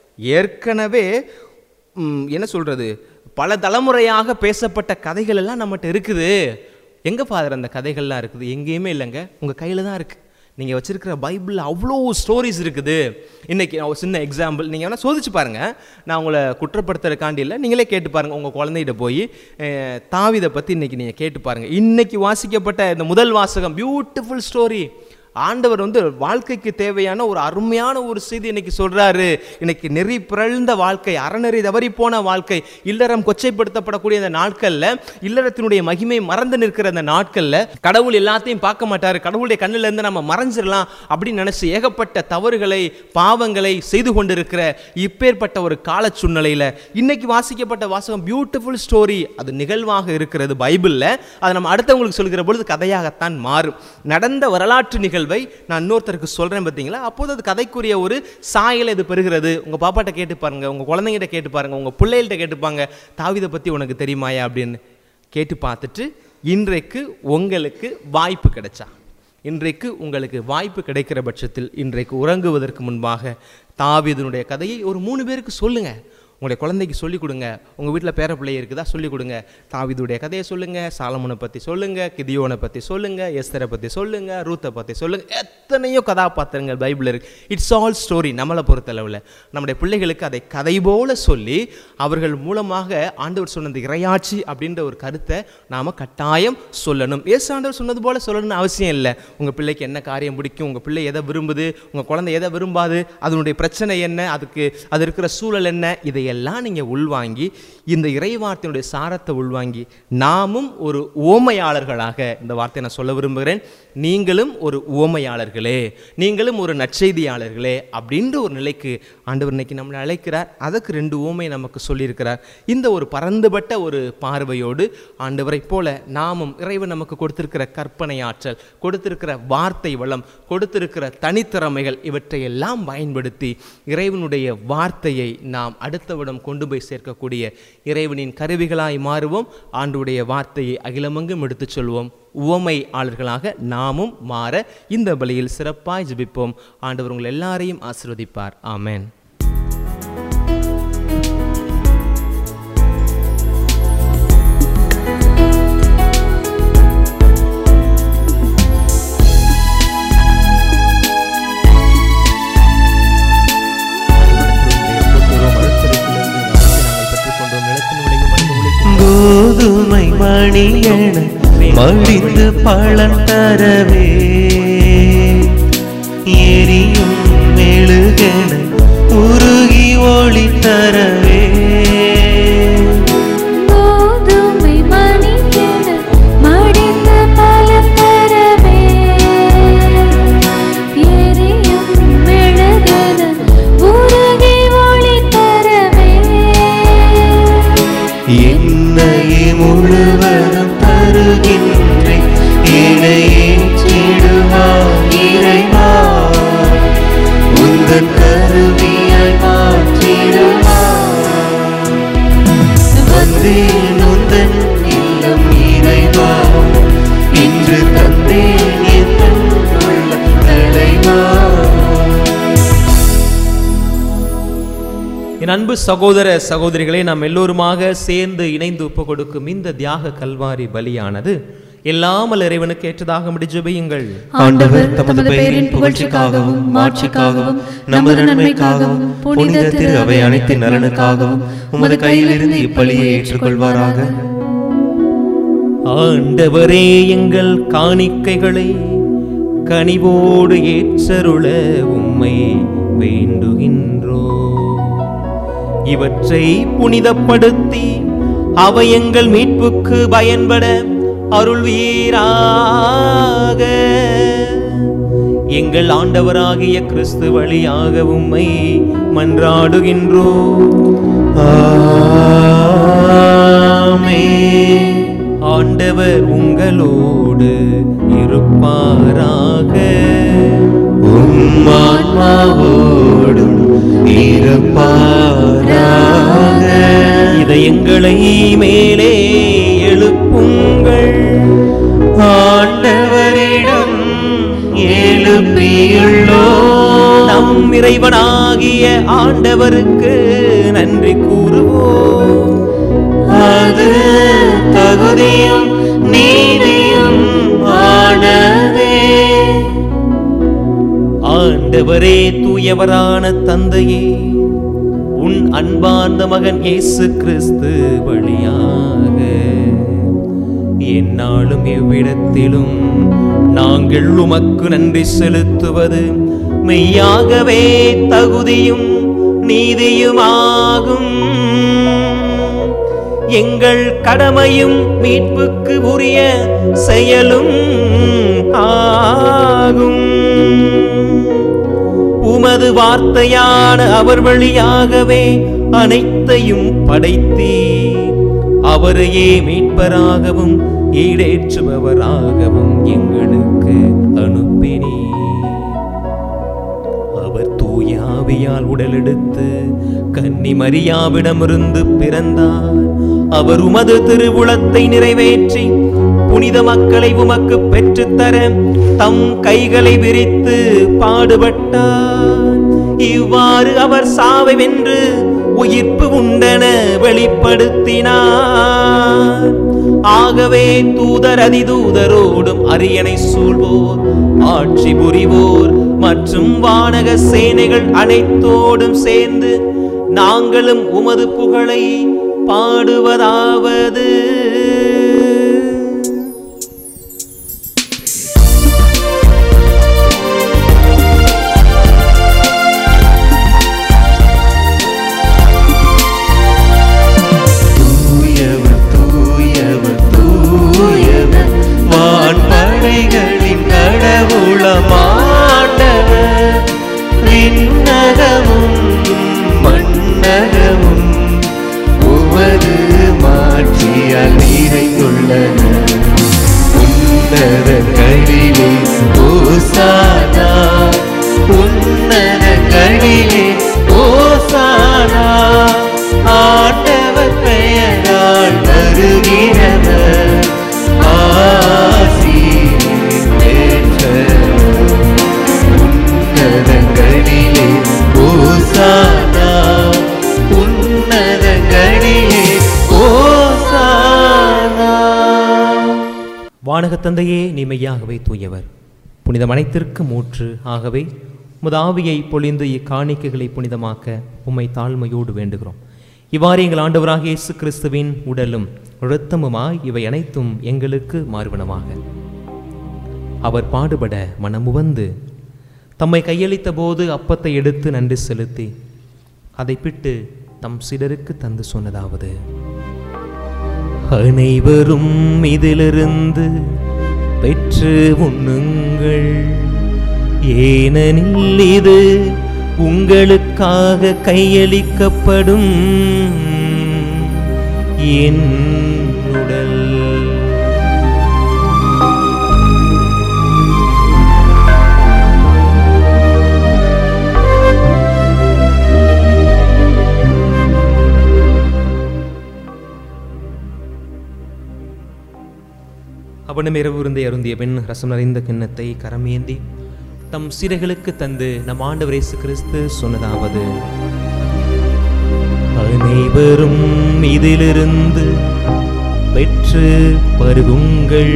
Speaker 2: ஏற்கனவே ம், என்ன சொல்கிறது பல தலைமுறையாக பேசப்பட்ட கதைகள் எல்லாம் நம்மகிட்ட இருக்குது எங்கே ஃபாதர் அந்த கதைகள்லாம் இருக்குது எங்கேயுமே இல்லைங்க உங்கள் கையில் தான் இருக்குது நீங்கள் வச்சிருக்கிற பைபிளில் அவ்வளோ ஸ்டோரிஸ் இருக்குது இன்றைக்கி நான் ஒரு சின்ன எக்ஸாம்பிள் நீங்கள் வேணால் சோதிச்சு பாருங்கள் நான் உங்களை குற்றப்படுத்துறதுக்காண்டி இல்லை நீங்களே கேட்டு பாருங்கள் உங்கள் குழந்தைகிட்ட போய் அஹ், தாவீதை பற்றி இன்றைக்கி நீங்கள் கேட்டு பாருங்கள் இன்றைக்கி வாசிக்கப்பட்ட இந்த முதல் வாசகம் பியூட்டிஃபுல் ஸ்டோரி ஆண்டவர் வந்து வாழ்க்கைக்கு தேவையான ஒரு அருமையான ஒரு செய்தி இன்னைக்கு சொல்றாரு இன்னைக்கு நெறி பிறழ்ந்த வாழ்க்கை அறநெறி தவறி போன வாழ்க்கை இல்லறம் கொச்சைப்படுத்தப்படக்கூடிய இந்த நாட்கள்ல இல்லறத்தினுடைய மகிமை மறந்து நிற்கிற அந்த நாட்கள்ல கடவுள் எல்லாத்தையும் பார்க்க மாட்டாரு கடவுளுடைய கண்ணுல இருந்து நம்ம மறைஞ்சிடலாம் அப்படின்னு நினைச்சு ஏகப்பட்ட தவறுகளை பாவங்களை செய்து கொண்டிருக்கிற இப்பேற்பட்ட ஒரு கால சூழ்நிலையில இன்னைக்கு வாசிக்கப்பட்ட வாசகம் பியூட்டிஃபுல் ஸ்டோரி அது நிகழ்வாக இருக்கிறது பைபிள்ல அதை நம்ம அடுத்தவங்களுக்கு சொல்கிற பொழுது கதையாகத்தான் மாறும் நடந்த வரலாற்று நிகழ்வை நான் இன்னொருத்தருக்கு சொல்றேன் பார்த்தீங்களா அப்போது அது கதைக்குரிய ஒரு சாயலை இது பெறுகிறது உங்க பாப்பாட்ட கேட்டு பாருங்க உங்க குழந்தைகிட்ட கேட்டு பாருங்க உங்க பிள்ளைகள்கிட்ட கேட்டுப்பாங்க தாவிதை பத்தி உனக்கு தெரியுமாயா அப்படின்னு கேட்டு பார்த்துட்டு இன்றைக்கு உங்களுக்கு வாய்ப்பு கிடைச்சா இன்றைக்கு உங்களுக்கு வாய்ப்பு கிடைக்கிற பட்சத்தில் இன்றைக்கு உறங்குவதற்கு முன்பாக தாவீதனுடைய கதையை ஒரு மூணு பேருக்கு சொல்லுங்க உங்களுடைய குழந்தைக்கு சொல்லிக் கொடுங்க உங்கள் வீட்டில் பேர பிள்ளை இருக்குதா சொல்லிக் கொடுங்க தாவீதுடைய கதையை சொல்லுங்கள் சாலமனை பற்றி சொல்லுங்கள் கிதியோனை பற்றி சொல்லுங்கள் எஸ்தரை பற்றி சொல்லுங்கள் ரூத்தை பற்றி சொல்லுங்கள் எத்தனையோ கதாபாத்திரங்கள் பைபிள் இருக்கு இட்ஸ் ஆல் ஸ்டோரி நம்மளை பொறுத்தளவில் நம்முடைய பிள்ளைகளுக்கு அதை கதை போல சொல்லி அவர்கள் மூலமாக ஆண்டவர் சொன்னது இறையாட்சி அப்படின்ற ஒரு கருத்தை நாம் கட்டாயம் சொல்லணும் ஏசு ஆண்டவர் சொன்னது போல சொல்லணும்னு அவசியம் இல்லை உங்கள் பிள்ளைக்கு என்ன காரியம் பிடிக்கும் உங்கள் பிள்ளை எதை விரும்புது உங்கள் குழந்தை எதை விரும்பாது அதனுடைய பிரச்சனை என்ன அதுக்கு அது இருக்கிற சூழல் என்ன இதையெல்லாம் நீங்கள் உள்வாங்கி இந்த இறைவார்த்தையினுடைய சாரத்தை உள்வாங்கி நாமும் ஒரு ஓமையாளர்களாக இந்த வார்த்தையை நான் சொல்ல விரும்புகிறேன் நீங்களும் ஒரு ஓமையாளர்களே நீங்களும் ஒரு நற்செய்தியாளர்களே அப்படின்ற ஒரு நிலைக்கு ஆண்டவர் இன்னைக்கு நம்மளை அழைக்கிறார் அதுக்கு ரெண்டு ஓமை நமக்கு சொல்லியிருக்கிறார் இந்த ஒரு பரந்துபட்ட ஒரு பார்வையோடு ஆண்டவரை போல நாமும் இறைவன் நமக்கு கொடுத்திருக்கிற கற்பனை ஆற்றல் கொடுத்திருக்கிற வார்த்தை வளம் கொடுத்திருக்கிற தனித்திறமைகள் இவற்றையெல்லாம் பயன்படுத்தி இறைவனுடைய வார்த்தையை நாம் அடுத்தவிடம் கொண்டு போய் சேர்க்கக்கூடிய இறைவனின் கருவிகளாய் மாறுவோம் ஆண்டுடைய வார்த்தையை அகிலமெங்கும் எடுத்துச் சொல்வோம் உவமை ஆளர்களாக நாமும் மாற இந்த பலியில் சிறப்பாய் ஜெபிப்போம் ஆண்டவர் உங்கள் எல்லாரையும் ஆசீர்வதிப்பார் ஆமென்
Speaker 1: கோதுமை மணியென மடிந்து பழம் தரவே எரியும் மெழுகென உருகி ஒளி தரவே
Speaker 4: கோதுமை மணி
Speaker 2: என் அன்பு சகோதர சகோதரிகளை நாம் எல்லோருமாக சேர்ந்து இணைந்து ஒப்பு கொடுக்கும் இந்த தியாக கல்வாரி பலியானது எல்லாமல் இறைவனுக்கு ஏற்றதாக முடிஜபியுங்கள்
Speaker 1: ஆண்டவர் தமது பெயரின் புகழ்ச்சிக்காகவும் மாட்சிக்காகவும் நமது நன்மைக்காகவும் புனித திரு அவை அனைத்தின் நலனுக்காகவும் உமது கையிலிருந்து இப்பலியை ஏற்றுக்கொள்வாராக
Speaker 2: ஆண்டவரே எங்கள் காணிக்கைகளை கனிவோடு ஏற்றருள உம்மை வேண்டுகின்றோ இவற்றை புனிதப்படுத்தி அவை எங்கள் மீட்புக்கு பயன்பட அருள்வீராக எங்கள் ஆண்டவராகிய கிறிஸ்து வழியாக உம்மை மன்றாடுகின்றோ ஆண்டவர் உங்களோடு இருப்பாராக
Speaker 1: உம்மான்மாவோடும் இருப்பாராக
Speaker 2: இதயங்களை மேலே எழுப்புங்கள்
Speaker 1: ஆண்டவரிடம் எழுப்பியுள்ளோ
Speaker 2: நம் இறைவனாகிய ஆண்டவருக்கு நன்றி கூறுவோம்
Speaker 1: அது தகுதியும் நீதியும் ஆனதே
Speaker 2: ஆண்டவரே தூயவரான தந்தையே உன் அன்பார்ந்த மகன் இயேசு கிறிஸ்து வழியாக எந்நாளும் எவ்விடத்திலும் நாங்கள் உமக்கு நன்றி செலுத்துவது மெய்யாகவே தகுதியும் நீதியுமாகும் எங்கள் கடமையும் மீட்புக்கு உரிய செயலும் ஆகும் உமது வார்த்தையான அவர் வழியாகவே அனைத்தையும் படைத்தீ அவரையே மீட்பராகவும் ஈடேற்றுபவராகவும் எங்களுக்கு அனுப்பினீ அவர் தூய ஆவியால் உடலெடுத்து கன்னி மரியாவிடமிருந்து பிறந்தார் அவர் உமது திருவுளத்தை நிறைவேற்றி புனித மக்களை உமக்கு பெற்றுத்தர தம் கைகளை விரித்து பாடுபட்டார் இவ்வாறு அவர் சாவை வென்று உயிர்ப்பு உண்டென வெளிப்படுத்தினார் ஆகவே தூதர் அதிதூதரோடும் அரியணை சூழ்வோர் ஆட்சி புரிவோர் மற்றும் வானக சேனைகள் அனைத்தோடும் சேர்ந்து நாங்களும் உமது புகழை பாடுவதாவது
Speaker 1: தூயவர் தூயவர் தூயவர் வான்படைகளின் கடவுளமாண்டவர் விண்ணகமும் மண்ணகமும் உமது மாட்சியால் நிறைந்துள்ளன உன்னதங்களிலே ஓசானா உன்னதங்களிலே ஓசானா ஆண்டவர் பெயரால் வருகிறவர் ஆசி பெற்றவர். உன்னதங்களிலே ஓசானா உன்னதங்களிலே ஓசானா
Speaker 2: வானகத் தந்தையே நீ மெய்யாகவே தூயவர் புனிதம் அனைத்திற்கும் ஊற்று ஆகவே முதாவியை பொழிந்து இக்காணிக்கைகளை புனிதமாக்க உம்மை தாழ்மையோடு வேண்டுகிறோம் இவ்வாறு எங்கள் ஆண்டவராக இயேசு கிறிஸ்துவின் உடலும் இரத்தமுமாய் இவை அனைத்தும் எங்களுக்கு மாறுவனமாக அவர் பாடுபட மனமுவந்து தம்மை கையளித்த போது அப்பத்தை எடுத்து நன்றி செலுத்தி அதை பிட்டு தம் சிலருக்கு தந்து சொன்னதாவது அனைவரும் இதிலிருந்து பெற்று உண்ணுங்கள் ஏனெனில் இது உங்களுக்காக கையளிக்கப்படும் என் உடல் அவனும் இரவு விருந்தை அருந்திய பின் ரசம் நிறைந்த கிண்ணத்தை கரமேந்தி தம் சிறைகளுக்கு தந்து நம் ஆண்டவர் இயேசு கிறிஸ்து சொன்னதாவது அனைவரும் இதிலிருந்து பெற்று பருகுங்கள்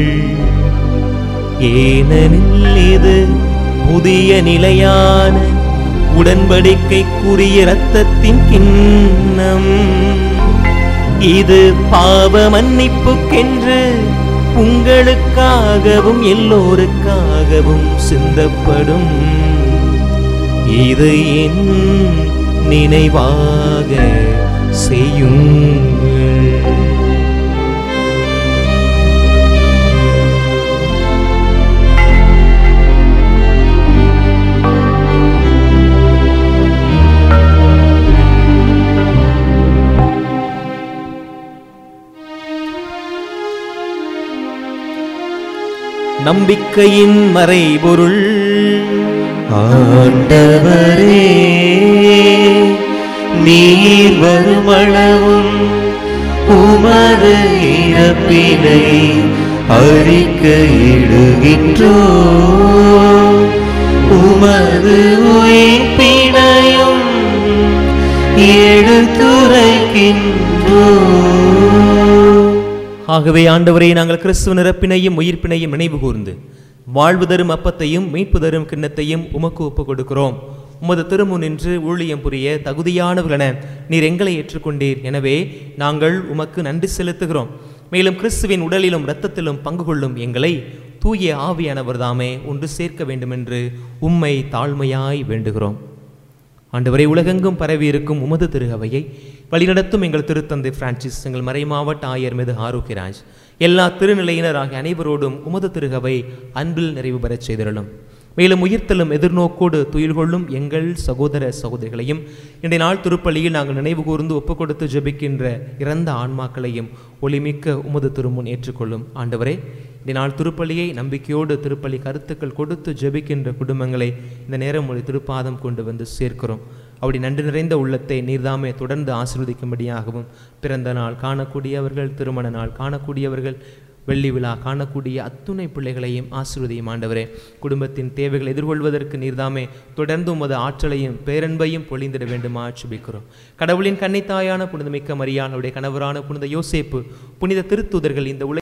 Speaker 2: ஏனெனில் இது புதிய நிலையான உடன்படிக்கைக்குரிய இரத்தத்தின் கிண்ணம் இது பாவ மன்னிப்புக்கென்று உங்களுக்காகவும் எல்லோருக்காகவும் சிந்தப்படும் இது என் நினைவாக செய்யுங்கள் நம்பிக்கையின் மறைபொருள்
Speaker 1: ஆண்டவரே நீர் வருமளவும் உமது இறப்பினை அறிக்கையிடுகின்றோ உமது உயிர்ப்பினையும் எடுத்துரைக்கின்றோ
Speaker 2: ஆகவே ஆண்டவரே நாங்கள் கிறிஸ்துவ நிரப்பினையும் உயிர்ப்பினையும் நினைவு கூர்ந்து வாழ்வு தரும் அப்பத்தையும் மீட்பு தரும் கிண்ணத்தையும் உமக்கு ஒப்புக் கொடுக்கிறோம் உமது திருமுன் நின்று ஊழியம் புரிய தகுதியானவர்களென நீர் எங்களை ஏற்றுக்கொண்டீர் எனவே நாங்கள் உமக்கு நன்றி செலுத்துகிறோம் மேலும் கிறிஸ்துவின் உடலிலும் இரத்தத்திலும் பங்கு கொள்ளும் எங்களை தூய ஆவியானவர் தாமே ஒன்று சேர்க்க வேண்டுமென்று உம்மை தாழ்மையாய் வேண்டுகிறோம் ஆண்டவரை உலகெங்கும் பரவி இருக்கும் உமது திருகவையை வழிநடத்தும் எங்கள் திருத்தந்தை பிரான்சிஸ் எங்கள் மறைமாவட்ட ஆயர் மீது ஆரோக்கியராஜ் எல்லா திருநிலையினர் ஆகிய அனைவரோடும் உமது திருகவை அன்பில் நிறைவு பெறச் செய்திருளும் மேலும் உயிர்த்தலும் எதிர்நோக்கோடு துயில் கொள்ளும் எங்கள் சகோதர சகோதரிகளையும் இன்றைய நாள் திருப்பலியில் நாங்கள் நினைவு கூர்ந்து ஒப்புக் கொடுத்து ஜெபிக்கின்ற இறந்த ஆன்மாக்களையும் ஒளிமிக்க உமது திருமுன் ஏற்றுக்கொள்ளும் ஆண்டவரே இந்த நாள் திருப்பலியை நம்பிக்கையோடு திருப்பலி கருத்துக்கள் கொடுத்து ஜெபிக்கின்ற குடும்பங்களை இந்த நேரம் ஒரு திருப்பாதம் கொண்டு வந்து சேர்க்கிறோம் அப்படி நன்றி நிறைந்த உள்ளத்தை நீர்தாமே தொடர்ந்து ஆசீர்வதிக்கும்படியாகவும் பிறந்த நாள் காணக்கூடியவர்கள் திருமண நாள் காணக்கூடியவர்கள் வெள்ளி விழா காணக்கூடிய அத்துணை பிள்ளைகளையும் ஆசீர்வதியும் ஆண்டவரே குடும்பத்தின் தேவைகளை எதிர்கொள்வதற்கு நீர்தாமே தொடர்ந்து உமது ஆற்றலையும் பேரன்பையும் பொழிந்திட வேண்டுமா சுபிக்கிறோம் கடவுளின் கன்னித்தாயான புனிதமிக்க மரியாளுடைய கணவரான புனித யோசேப்பு புனித திருத்துதர்கள் இந்த உலக